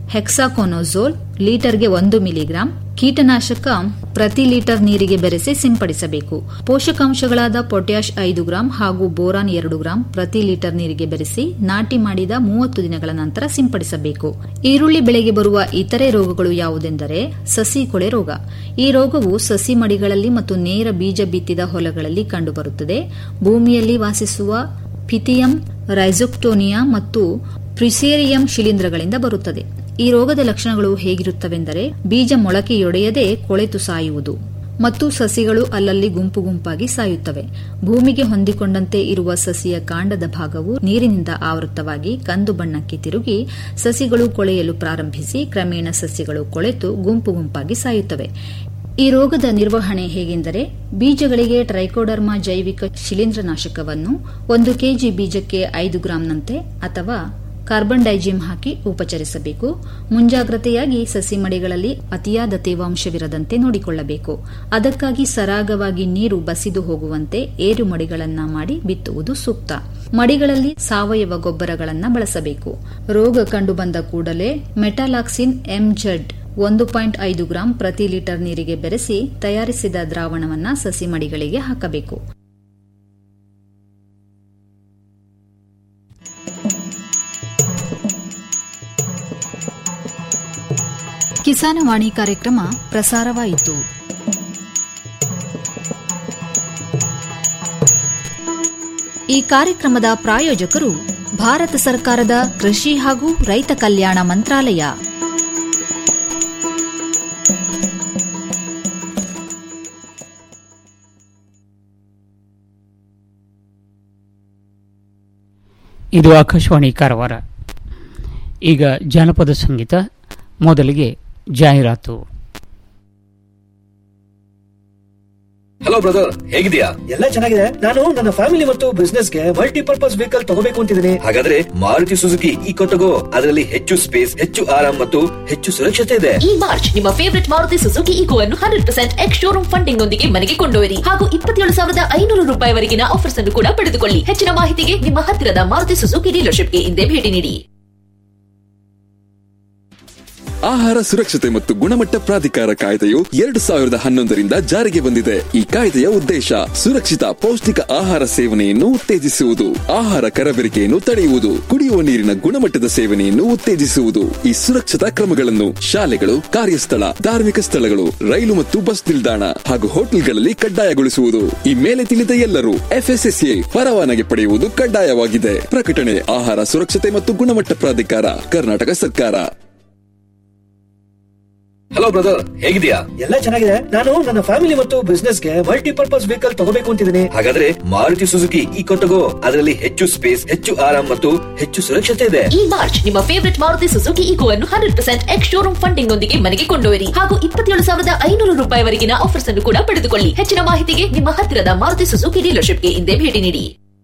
ಹೆಕ್ಸಾಕೊನೋಜೋಲ್ ಲೀಟರ್ಗೆ ಒಂದು ಮಿಲಿಗ್ರಾಂ ಕೀಟನಾಶಕ ಪ್ರತಿ ಲೀಟರ್ ನೀರಿಗೆ ಬೆರೆಸಿ ಸಿಂಪಡಿಸಬೇಕು ಪೋಷಕಾಂಶಗಳಾದ ಪೊಟ್ಯಾಷ್ ಐದು ಗ್ರಾಂ ಹಾಗೂ ಬೋರಾನ್ ಎರಡು ಗ್ರಾಂ ಪ್ರತಿ ಲೀಟರ್ ನೀರಿಗೆ ಬೆರೆಸಿ ನಾಟಿ ಮಾಡಿದ ಮೂವತ್ತು ದಿನಗಳ ನಂತರ ಸಿಂಪಡಿಸಬೇಕು ಈರುಳ್ಳಿ ಬೆಳೆಗೆ ಬರುವ ಇತರೆ ರೋಗಗಳು ಯಾವುದೆಂದರೆ ಸಸಿ ಕೊಳೆ ರೋಗ ಈ ರೋಗವು ಸಸಿ ಮಡಿಗಳಲ್ಲಿ ಮತ್ತು ನೇರ ಬೀಜ ಬಿತ್ತಿದ ಹೊಲಗಳಲ್ಲಿ ಕಂಡುಬರುತ್ತದೆ ಭೂಮಿಯಲ್ಲಿ ವಾಸಿಸುವ ಪಿಥಿಯಂ ರೈಸೋಕ್ಟೋನಿಯಾ ಮತ್ತು ಪ್ರಿಸೇರಿಯಂ ಶಿಲೀಂಧ್ರಗಳಿಂದ ಬರುತ್ತದೆ ಈ ರೋಗದ ಲಕ್ಷಣಗಳು ಹೇಗಿರುತ್ತವೆಂದರೆ ಬೀಜ ಮೊಳಕೆಯೊಡೆಯದೆ ಕೊಳೆತು ಸಾಯುವುದು ಮತ್ತು ಸಸಿಗಳು ಅಲ್ಲಲ್ಲಿ ಗುಂಪು ಗುಂಪಾಗಿ ಸಾಯುತ್ತವೆ ಭೂಮಿಗೆ ಹೊಂದಿಕೊಂಡಂತೆ ಇರುವ ಸಸಿಯ ಕಾಂಡದ ಭಾಗವು ನೀರಿನಿಂದ ಆವೃತವಾಗಿ ಕಂದು ಬಣ್ಣಕ್ಕೆ ತಿರುಗಿ ಸಸಿಗಳು ಕೊಳೆಯಲು ಪ್ರಾರಂಭಿಸಿ ಕ್ರಮೇಣ ಸಸಿಗಳು ಕೊಳೆತು ಗುಂಪು ಗುಂಪಾಗಿ ಸಾಯುತ್ತವೆ ಈ ರೋಗದ ನಿರ್ವಹಣೆ ಹೇಗೆಂದರೆ ಬೀಜಗಳಿಗೆ ಟ್ರೈಕೋಡರ್ಮಾ ಜೈವಿಕ ಶಿಲೀಂಧ್ರನಾಶಕವನ್ನು ಒಂದು ಕೆಜಿ ಬೀಜಕ್ಕೆ ಐದು ಗ್ರಾಂನಂತೆ ಅಥವಾ ಕಾರ್ಬನ್ ಡೈಜಿಮ್ ಹಾಕಿ ಉಪಚರಿಸಬೇಕು ಮುಂಜಾಗ್ರತೆಯಾಗಿ ಸಸಿ ಮಡಿಗಳಲ್ಲಿ ಅತಿಯಾದ ತೇವಾಂಶವಿರದಂತೆ ನೋಡಿಕೊಳ್ಳಬೇಕು ಅದಕ್ಕಾಗಿ ಸರಾಗವಾಗಿ ನೀರು ಬಸಿದು ಹೋಗುವಂತೆ ಏರು ಮಡಿಗಳನ್ನ ಮಾಡಿ ಬಿತ್ತುವುದು ಸೂಕ್ತ ಮಡಿಗಳಲ್ಲಿ ಸಾವಯವ ಗೊಬ್ಬರಗಳನ್ನು ಬಳಸಬೇಕು ರೋಗ ಕಂಡುಬಂದ ಕೂಡಲೇ ಮೆಟಾಲಾಕ್ಸಿನ್ ಎಂಜೆಡ್ ಒಂದು ಪಾಯಿಂಟ್ ಐದು ಗ್ರಾಂ ಪ್ರತಿ ಲೀಟರ್ ನೀರಿಗೆ ಬೆರೆಸಿ ತಯಾರಿಸಿದ ದ್ರಾವಣವನ್ನು ಸಸಿ ಮಡಿಗಳಿಗೆ ಹಾಕಬೇಕು ಕಿಸಾನವಾಣಿ ಕಾರ್ಯಕ್ರಮ ಪ್ರಸಾರವಾಯಿತು ಈ ಕಾರ್ಯಕ್ರಮದ ಪ್ರಾಯೋಜಕರು ಭಾರತ ಸರ್ಕಾರದ ಕೃಷಿ ಹಾಗೂ ರೈತ ಕಲ್ಯಾಣ ಮಂತ್ರಾಲಯ ಇದು ಆಕಾಶವಾಣಿ ಕಾರವಾರ ಈಗ ಜಾನಪದ ಸಂಗೀತ ಮೊದಲಿಗೆ ಜಾಹೀರಾತು ಹಲೋ ಬ್ರದರ್ ಹೇಗಿದ್ಯಾ ಎಲ್ಲ ಚೆನ್ನಾಗಿದೆ ನಾನು ನನ್ನ ಫ್ಯಾಮಿಲಿ ಮತ್ತು ಬಿಸ್ನೆಸ್ ಗೆ ಮಲ್ಟಿಪರ್ಪಸ್ ವೆಹಿಕಲ್ ತಗೋಬೇಕು ಅಂತಿದ್ದೀನಿ ಹಾಗಾದ್ರೆ ಮಾರುತಿ ಸುಜುಕಿ ಈಕೋ ತಗೋ ಅದರಲ್ಲಿ ಹೆಚ್ಚು ಸ್ಪೇಸ್ ಹೆಚ್ಚು ಆರಾಮ್ ಮತ್ತು ಹೆಚ್ಚು ಸುರಕ್ಷತೆ ಇದೆ ಈ ಮಾರ್ಚ್ ನಿಮ್ಮ ಫೇವರಿಟ್ ಮಾರುತಿ ಸುಜುಕಿ ಈಕೋ ಅನ್ನು hundred percent ex showroom funding ನೊಂದಿಗೆ ಮನೆಗೆ ಕೊಂಡೊಯ್ಯಿರಿ ಹಾಗೂ ಇಪ್ಪತ್ತೇಳು ಸಾವಿರದ ಐನೂರು ರೂಪಾಯಿವರೆಗಿನ ಆಫರ್ಸ್ ಅನ್ನು ಕೂಡ ಪಡೆದುಕೊಳ್ಳಿ ಹೆಚ್ಚಿನ ಮಾಹಿತಿಗೆ ನಿಮ್ಮ ಹತ್ತಿರದ ಮಾರುತಿ ಸುಜುಕಿ ಡೀಲರ್ಶಿಪ್ಗೆ ಹಿಂದೆ ಭೇಟಿ ನೀಡಿ ಆಹಾರ ಸುರಕ್ಷತೆ ಮತ್ತು ಗುಣಮಟ್ಟ ಪ್ರಾಧಿಕಾರ ಕಾಯ್ದೆಯು ಎರಡು ಸಾವಿರದ ಹನ್ನೊಂದರಿಂದ ಜಾರಿಗೆ ಬಂದಿದೆ ಈ ಕಾಯ್ದೆಯ ಉದ್ದೇಶ ಸುರಕ್ಷಿತ ಪೌಷ್ಟಿಕ ಆಹಾರ ಸೇವನೆಯನ್ನು ಉತ್ತೇಜಿಸುವುದು ಆಹಾರ ಕರಬೇರಿಕೆಯನ್ನು ತಡೆಯುವುದು ಕುಡಿಯುವ ನೀರಿನ ಗುಣಮಟ್ಟದ ಸೇವನೆಯನ್ನು ಉತ್ತೇಜಿಸುವುದು ಈ ಸುರಕ್ಷತಾ ಕ್ರಮಗಳನ್ನು ಶಾಲೆಗಳು ಕಾರ್ಯಸ್ಥಳ ಧಾರ್ಮಿಕ ಸ್ಥಳಗಳು ರೈಲು ಮತ್ತು ಬಸ್ ನಿಲ್ದಾಣ ಹಾಗೂ ಹೋಟೆಲ್ಗಳಲ್ಲಿ ಕಡ್ಡಾಯಗೊಳಿಸುವುದು ಈ ಮೇಲೆ ತಿಳಿದ ಎಲ್ಲರೂ ಎಫ್ಎಸ್ಎಸ್ಎ ಪರವಾನಗಿ ಪಡೆಯುವುದು ಕಡ್ಡಾಯವಾಗಿದೆ ಪ್ರಕಟಣೆ ಆಹಾರ ಸುರಕ್ಷತೆ ಮತ್ತು ಗುಣಮಟ್ಟ ಪ್ರಾಧಿಕಾರ ಕರ್ನಾಟಕ ಸರ್ಕಾರ ಹಲೋ ಬ್ರದರ್ ಹೇಗಿದ್ಯಾ ಎಲ್ಲ ಚೆನ್ನಾಗಿದೆ ನಾನು ನನ್ನ ಫ್ಯಾಮಿಲಿ ಮತ್ತು ಬಿಸ್ನೆಸ್ ಗೆ ಮಲ್ಟಿಪರ್ಪಸ್ ವೆಹಿಕಲ್ ತಗೋಬೇಕು ಅಂತಿದ್ದೀನಿ ಹಾಗಾದ್ರೆ ಮಾರುತಿ ಸುಜುಕಿ ಈಕೋ ತಗೋ ಅದರಲ್ಲಿ ಹೆಚ್ಚು ಸ್ಪೇಸ್ ಹೆಚ್ಚು ಆರಾಮ್ ಮತ್ತು ಹೆಚ್ಚು ಸುರಕ್ಷತೆ ಇದೆ ಈ ಮಾರ್ಚ್ ನಿಮ್ಮ ಫೇವರಿಟ್ ಮಾರುತಿ ಸುಜುಕಿ ಈಕೋ ಅನ್ನು hundred percent ex showroom funding ನೊಂದಿಗೆ ಮನೆಗೆ ಕೊಂಡೊಯ್ಯಿರಿ ಹಾಗೂ ಇಪ್ಪತ್ತೇಳು ಸಾವಿರದ ಐನೂರು ರೂಪಾಯಿವರೆಗಿನ ಆಫರ್ಸ್ ಅನ್ನು ಕೂಡ ಪಡೆದುಕೊಳ್ಳಿ ಹೆಚ್ಚಿನ ಮಾಹಿತಿಗೆ ನಿಮ್ಮ ಹತ್ತಿರದ ಮಾರುತಿ ಸುಜುಕಿ ಡೀಲರ್ಶಿಪ್ಗೆ ಹಿಂದೆ ಭೇಟಿ ನೀಡಿ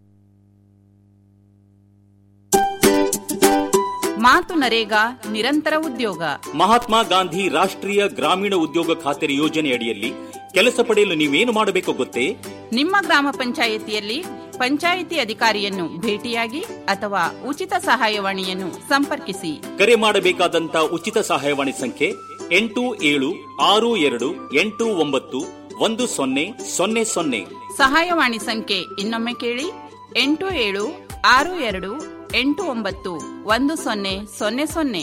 ಮಾತು ನರೇಗಾ ನಿರಂತರ ಉದ್ಯೋಗ ಮಹಾತ್ಮ ಗಾಂಧಿ ರಾಷ್ಟ್ರೀಯ ಗ್ರಾಮೀಣ ಉದ್ಯೋಗ ಖಾತರಿ ಯೋಜನೆಯಡಿಯಲ್ಲಿ ಕೆಲಸ ಪಡೆಯಲು ನೀವೇನು ಮಾಡಬೇಕು ಗೊತ್ತೇ ನಿಮ್ಮ ಗ್ರಾಮ ಪಂಚಾಯಿತಿಯಲ್ಲಿ ಪಂಚಾಯಿತಿ ಅಧಿಕಾರಿಯನ್ನು ಭೇಟಿಯಾಗಿ ಅಥವಾ ಉಚಿತ ಸಹಾಯವಾಣಿಯನ್ನು ಸಂಪರ್ಕಿಸಿ ಕರೆ ಮಾಡಬೇಕಾದಂತ ಉಚಿತ ಸಹಾಯವಾಣಿ ಸಂಖ್ಯೆ ಎಂಟು ಏಳು ಆರು ಎರಡು ಎಂಟು ಒಂಬತ್ತು ಒಂದು ಸೊನ್ನೆ ಸೊನ್ನೆ ಸೊನ್ನೆ ಸಹಾಯವಾಣಿ ಸಂಖ್ಯೆ ಇನ್ನೊಮ್ಮೆ ಕೇಳಿ ಎಂಟು ಏಳು ಆರು ಎರಡು ಎಂಟು ಒಂಬತ್ತು ಒಂದು ಸೊನ್ನೆ ಸೊನ್ನೆ ಸೊನ್ನೆ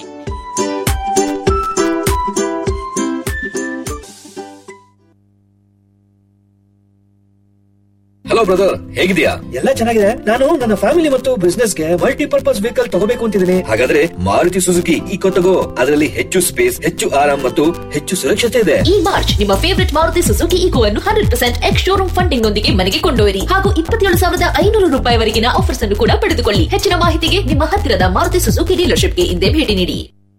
ಹಲೋ ಬ್ರದರ್ ಹೇಗಿದ್ಯಾ ಎಲ್ಲ ಚೆನ್ನಾಗಿದೆ ನಾನು ನನ್ನ ಫ್ಯಾಮಿಲಿ ಮತ್ತು ಬಿಸ್ನೆಸ್ ಗೆ ಮಲ್ಟಿಪರ್ಪಸ್ ವೆಹಿಕಲ್ ತಗೋಬೇಕು ಅಂತಿದ್ದೀನಿ ಹಾಗಾದ್ರೆ ಮಾರುತಿ ಸುಜುಕಿ ಈಕೋ ತಗೋ ಅದರಲ್ಲಿ ಹೆಚ್ಚು ಸ್ಪೇಸ್ ಹೆಚ್ಚು ಆರಾಮ್ ಮತ್ತು ಹೆಚ್ಚು ಸುರಕ್ಷತೆ ಇದೆ ಈ ಮಾರ್ಚ್ ನಿಮ್ಮ ಫೇವರಿಟ್ ಮಾರುತಿ ಸುಜುಕಿ ಈಕೋ ಅನ್ನು hundred percent ex showroom funding ನೊಂದಿಗೆ ಮನೆಗೆ ಕೊಂಡೊಯ್ಯಿರಿ ಹಾಗೂ ಇಪ್ಪತ್ತೇಳು ಸಾವಿರದ ಐನೂರು ರೂಪಾಯಿವರೆಗಿನ ಆಫರ್ಸ್ ಅನ್ನು ಕೂಡ ಪಡೆದುಕೊಳ್ಳಿ ಹೆಚ್ಚಿನ ಮಾಹಿತಿಗೆ ನಿಮ್ಮ ಹತ್ತಿರದ ಮಾರುತಿ ಸುಜುಕಿ ಡೀಲರ್ಶಿಪ್ಗೆ ಹಿಂದೆ ಭೇಟಿ ನೀಡಿ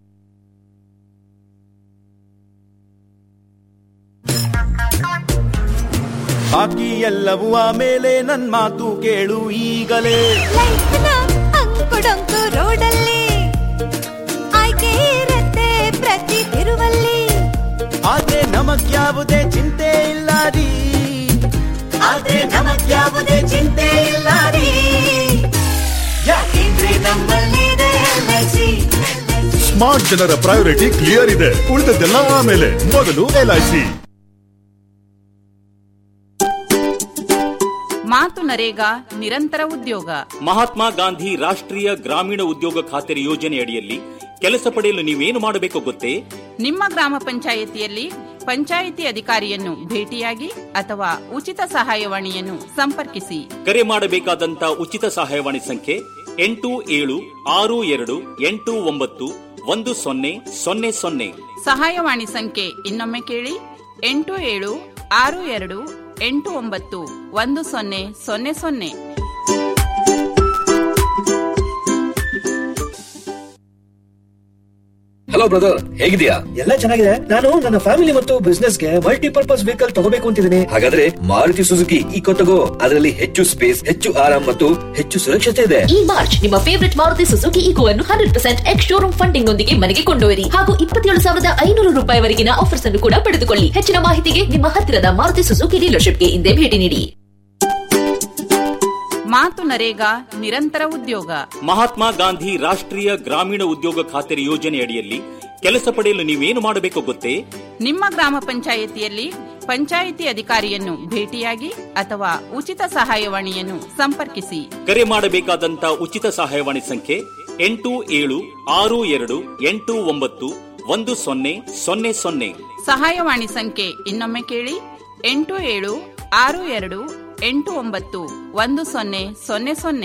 ಬಾಕಿ ಎಲ್ಲವೂ ಆಮೇಲೆ ನನ್ ಮಾತು ಕೇಳು ಈಗಲೇ ಅಂಕುಡೊಂಕು ರೋಡಲ್ಲಿ ಆಯ್ಕೆ ಇರತ್ತೆ ಪ್ರತಿ ತಿರುವಲ್ಲಿ ಆದ್ರೆ ನಮಗ್ಯಾವುದೇ ಚಿಂತೆ ಇಲ್ಲ ರೀ ಆದ್ರೆ ನಮಗ್ಯಾವುದೇ ಚಿಂತೆ ಇಲ್ಲ ರೀ ಯಾಕೆಂದ್ರೆ ನಮ್ಮಲ್ಲಿದೆ LIC. ಸ್ಮಾರ್ಟ್ ಜನರ ಪ್ರಯಾರಿಟಿ ಕ್ಲಿಯರ್ ಇದೆ ಉಳಿದದ್ದೆಲ್ಲ ಆಮೇಲೆ ಮೊದಲು ಎಲ್ಐಸಿ ಮಾತು ನರೇಗಾ ನಿರಂತರ ಉದ್ಯೋಗ ಮಹಾತ್ಮ ಗಾಂಧಿ ರಾಷ್ಟ್ರೀಯ ಗ್ರಾಮೀಣ ಉದ್ಯೋಗ ಖಾತರಿ ಯೋಜನೆ ಅಡಿಯಲ್ಲಿ ಕೆಲಸ ಪಡೆಯಲು ನೀವೇನು ಮಾಡಬೇಕು ಗೊತ್ತೇ ನಿಮ್ಮ ಗ್ರಾಮ ಪಂಚಾಯಿತಿಯಲ್ಲಿ ಪಂಚಾಯಿತಿ ಅಧಿಕಾರಿಯನ್ನು ಭೇಟಿಯಾಗಿ ಅಥವಾ ಉಚಿತ ಸಹಾಯವಾಣಿಯನ್ನು ಸಂಪರ್ಕಿಸಿ ಕರೆ ಮಾಡಬೇಕಾದಂತ ಉಚಿತ ಸಹಾಯವಾಣಿ ಸಂಖ್ಯೆ ಎಂಟು ಏಳು ಆರು ಎರಡು ಎಂಟು ಒಂಬತ್ತು ಒಂದು ಸೊನ್ನೆ ಸೊನ್ನೆ ಸೊನ್ನೆ ಸಹಾಯವಾಣಿ ಸಂಖ್ಯೆ ಇನ್ನೊಮ್ಮೆ ಕೇಳಿ ಎಂಟು ಏಳು ಆರು ಎರಡು ಎಂಟು ಒಂಬತ್ತು ಒಂದು ಸೊನ್ನೆ ಸೊನ್ನೆ ಸೊನ್ನೆ ಹಲೋ ಬ್ರದರ್ ಹೇಗಿದ್ಯಾ ಎಲ್ಲ ಚೆನ್ನಾಗಿದೆ ನಾನು ನನ್ನ ಫ್ಯಾಮಿಲಿ ಮತ್ತು ಬಿಸ್ನೆಸ್ ಗೆ ಮಲ್ಟಿಪರ್ಪಸ್ ವೆಹಿಕಲ್ ತಗೋಬೇಕು ಅಂತಿದ್ದೀನಿ ಹಾಗಾದ್ರೆ ಮಾರುತಿ ಸುಜುಕಿ ಈಕೋ ತಗೋ ಅದರಲ್ಲಿ ಹೆಚ್ಚು ಸ್ಪೇಸ್ ಹೆಚ್ಚು ಆರಾಮ್ ಮತ್ತು ಹೆಚ್ಚು ಸುರಕ್ಷತೆ ಇದೆ ಈ ಮಾರ್ಚ್ ನಿಮ್ಮ ಫೇವರಿಟ್ ಮಾರುತಿ ಸುಜುಕಿ ಈಕೋ ಅನ್ನು hundred percent ex showroom funding ನೊಂದಿಗೆ ಮನೆಗೆ ಕೊಂಡೊಯ್ಯಿರಿ ಹಾಗೂ ಇಪ್ಪತ್ತೇಳು ಸಾವಿರದ ಐನೂರು ರೂಪಾಯಿವರೆಗಿನ ಆಫರ್ಸ್ ಅನ್ನು ಕೂಡ ಪಡೆದುಕೊಳ್ಳಿ ಹೆಚ್ಚಿನ ಮಾಹಿತಿಗೆ ನಿಮ್ಮ ಹತ್ತಿರದ ಮಾರುತಿ ಸುಜುಕಿ ಡೀಲರ್ಶಿಪ್ಗೆ ಹಿಂದೆ ಭೇಟಿ ನೀಡಿ ಮಾತು ನರೇಗಾ ನಿರಂತರ ಉದ್ಯೋಗ ಮಹಾತ್ಮ ಗಾಂಧಿ ರಾಷ್ಟ್ರೀಯ ಗ್ರಾಮೀಣ ಉದ್ಯೋಗ ಖಾತರಿ ಯೋಜನೆ ಅಡಿಯಲ್ಲಿ ಕೆಲಸ ಪಡೆಯಲು ನೀವೇನು ಮಾಡಬೇಕು ಗೊತ್ತೇ ನಿಮ್ಮ ಗ್ರಾಮ ಪಂಚಾಯಿತಿಯಲ್ಲಿ ಪಂಚಾಯಿತಿ ಅಧಿಕಾರಿಯನ್ನು ಭೇಟಿಯಾಗಿ ಅಥವಾ ಉಚಿತ ಸಹಾಯವಾಣಿಯನ್ನು ಸಂಪರ್ಕಿಸಿ ಕರೆ ಮಾಡಬೇಕಾದಂತ ಉಚಿತ ಸಹಾಯವಾಣಿ ಸಂಖ್ಯೆ ಎಂಟು ಏಳು ಆರು ಎರಡು ಎಂಟು ಒಂಬತ್ತು ಒಂದು ಸೊನ್ನೆ ಸೊನ್ನೆ ಸೊನ್ನೆ ಸಹಾಯವಾಣಿ ಸಂಖ್ಯೆ ಇನ್ನೊಮ್ಮೆ ಕೇಳಿ ಎಂಟು ಏಳು ಆರು ಎರಡು ಎಂಟು ಒಂಬತ್ತು ಒಂದು ಸೊನ್ನೆ ಸೊನ್ನೆ ಸೊನ್ನೆ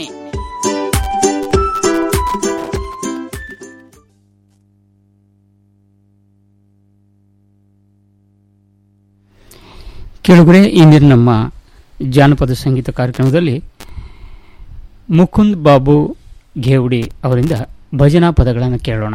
ಕೆಳಗಡೆ ಇಂದಿನ ನಮ್ಮ ಜಾನಪದ ಸಂಗೀತ ಕಾರ್ಯಕ್ರಮದಲ್ಲಿ ಮುಕುಂದ್ ಬಾಬು ಘೇವಡಿ ಅವರಿಂದ ಭಜನಾ ಪದಗಳನ್ನು ಕೇಳೋಣ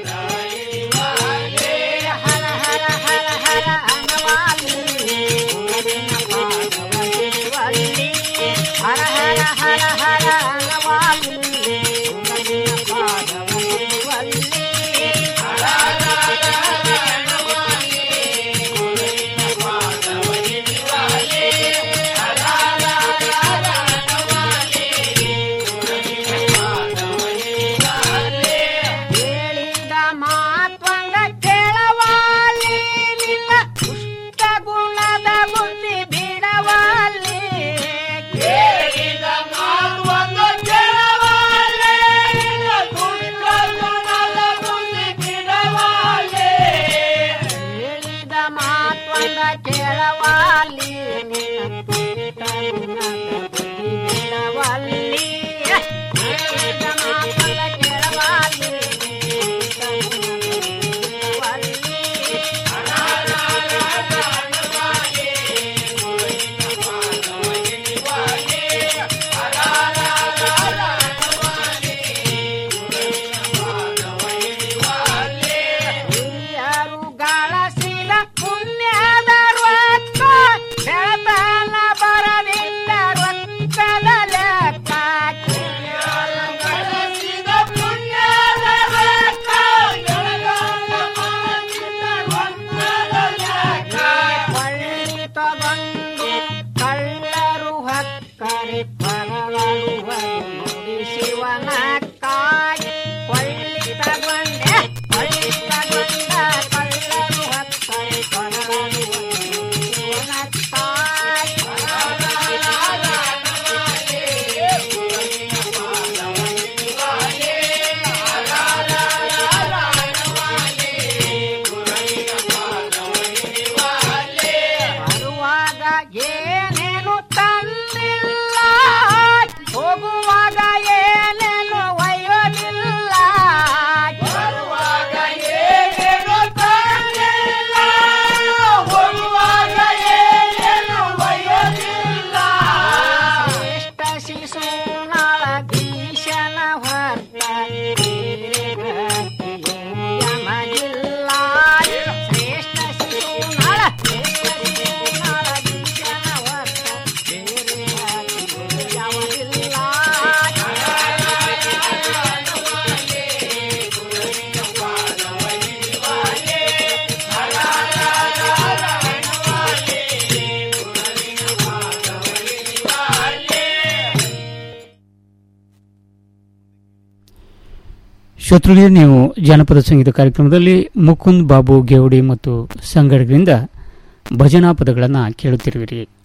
ಹರ ಹರ ಹರ ಹರ ಹನವಾಲಿ ಶ್ರೋತೃಗಳೇ ನೀವು ಜಾನಪದ ಸಂಗೀತ ಕಾರ್ಯಕ್ರಮದಲ್ಲಿ ಮುಕುಂದ್ ಬಾಬು ಗೇವಡಿ ಮತ್ತು ಸಂಗಡಗಳಿಂದ ಭಜನಾ ಪದಗಳನ್ನು ಕೇಳುತ್ತಿರುವಿರಿ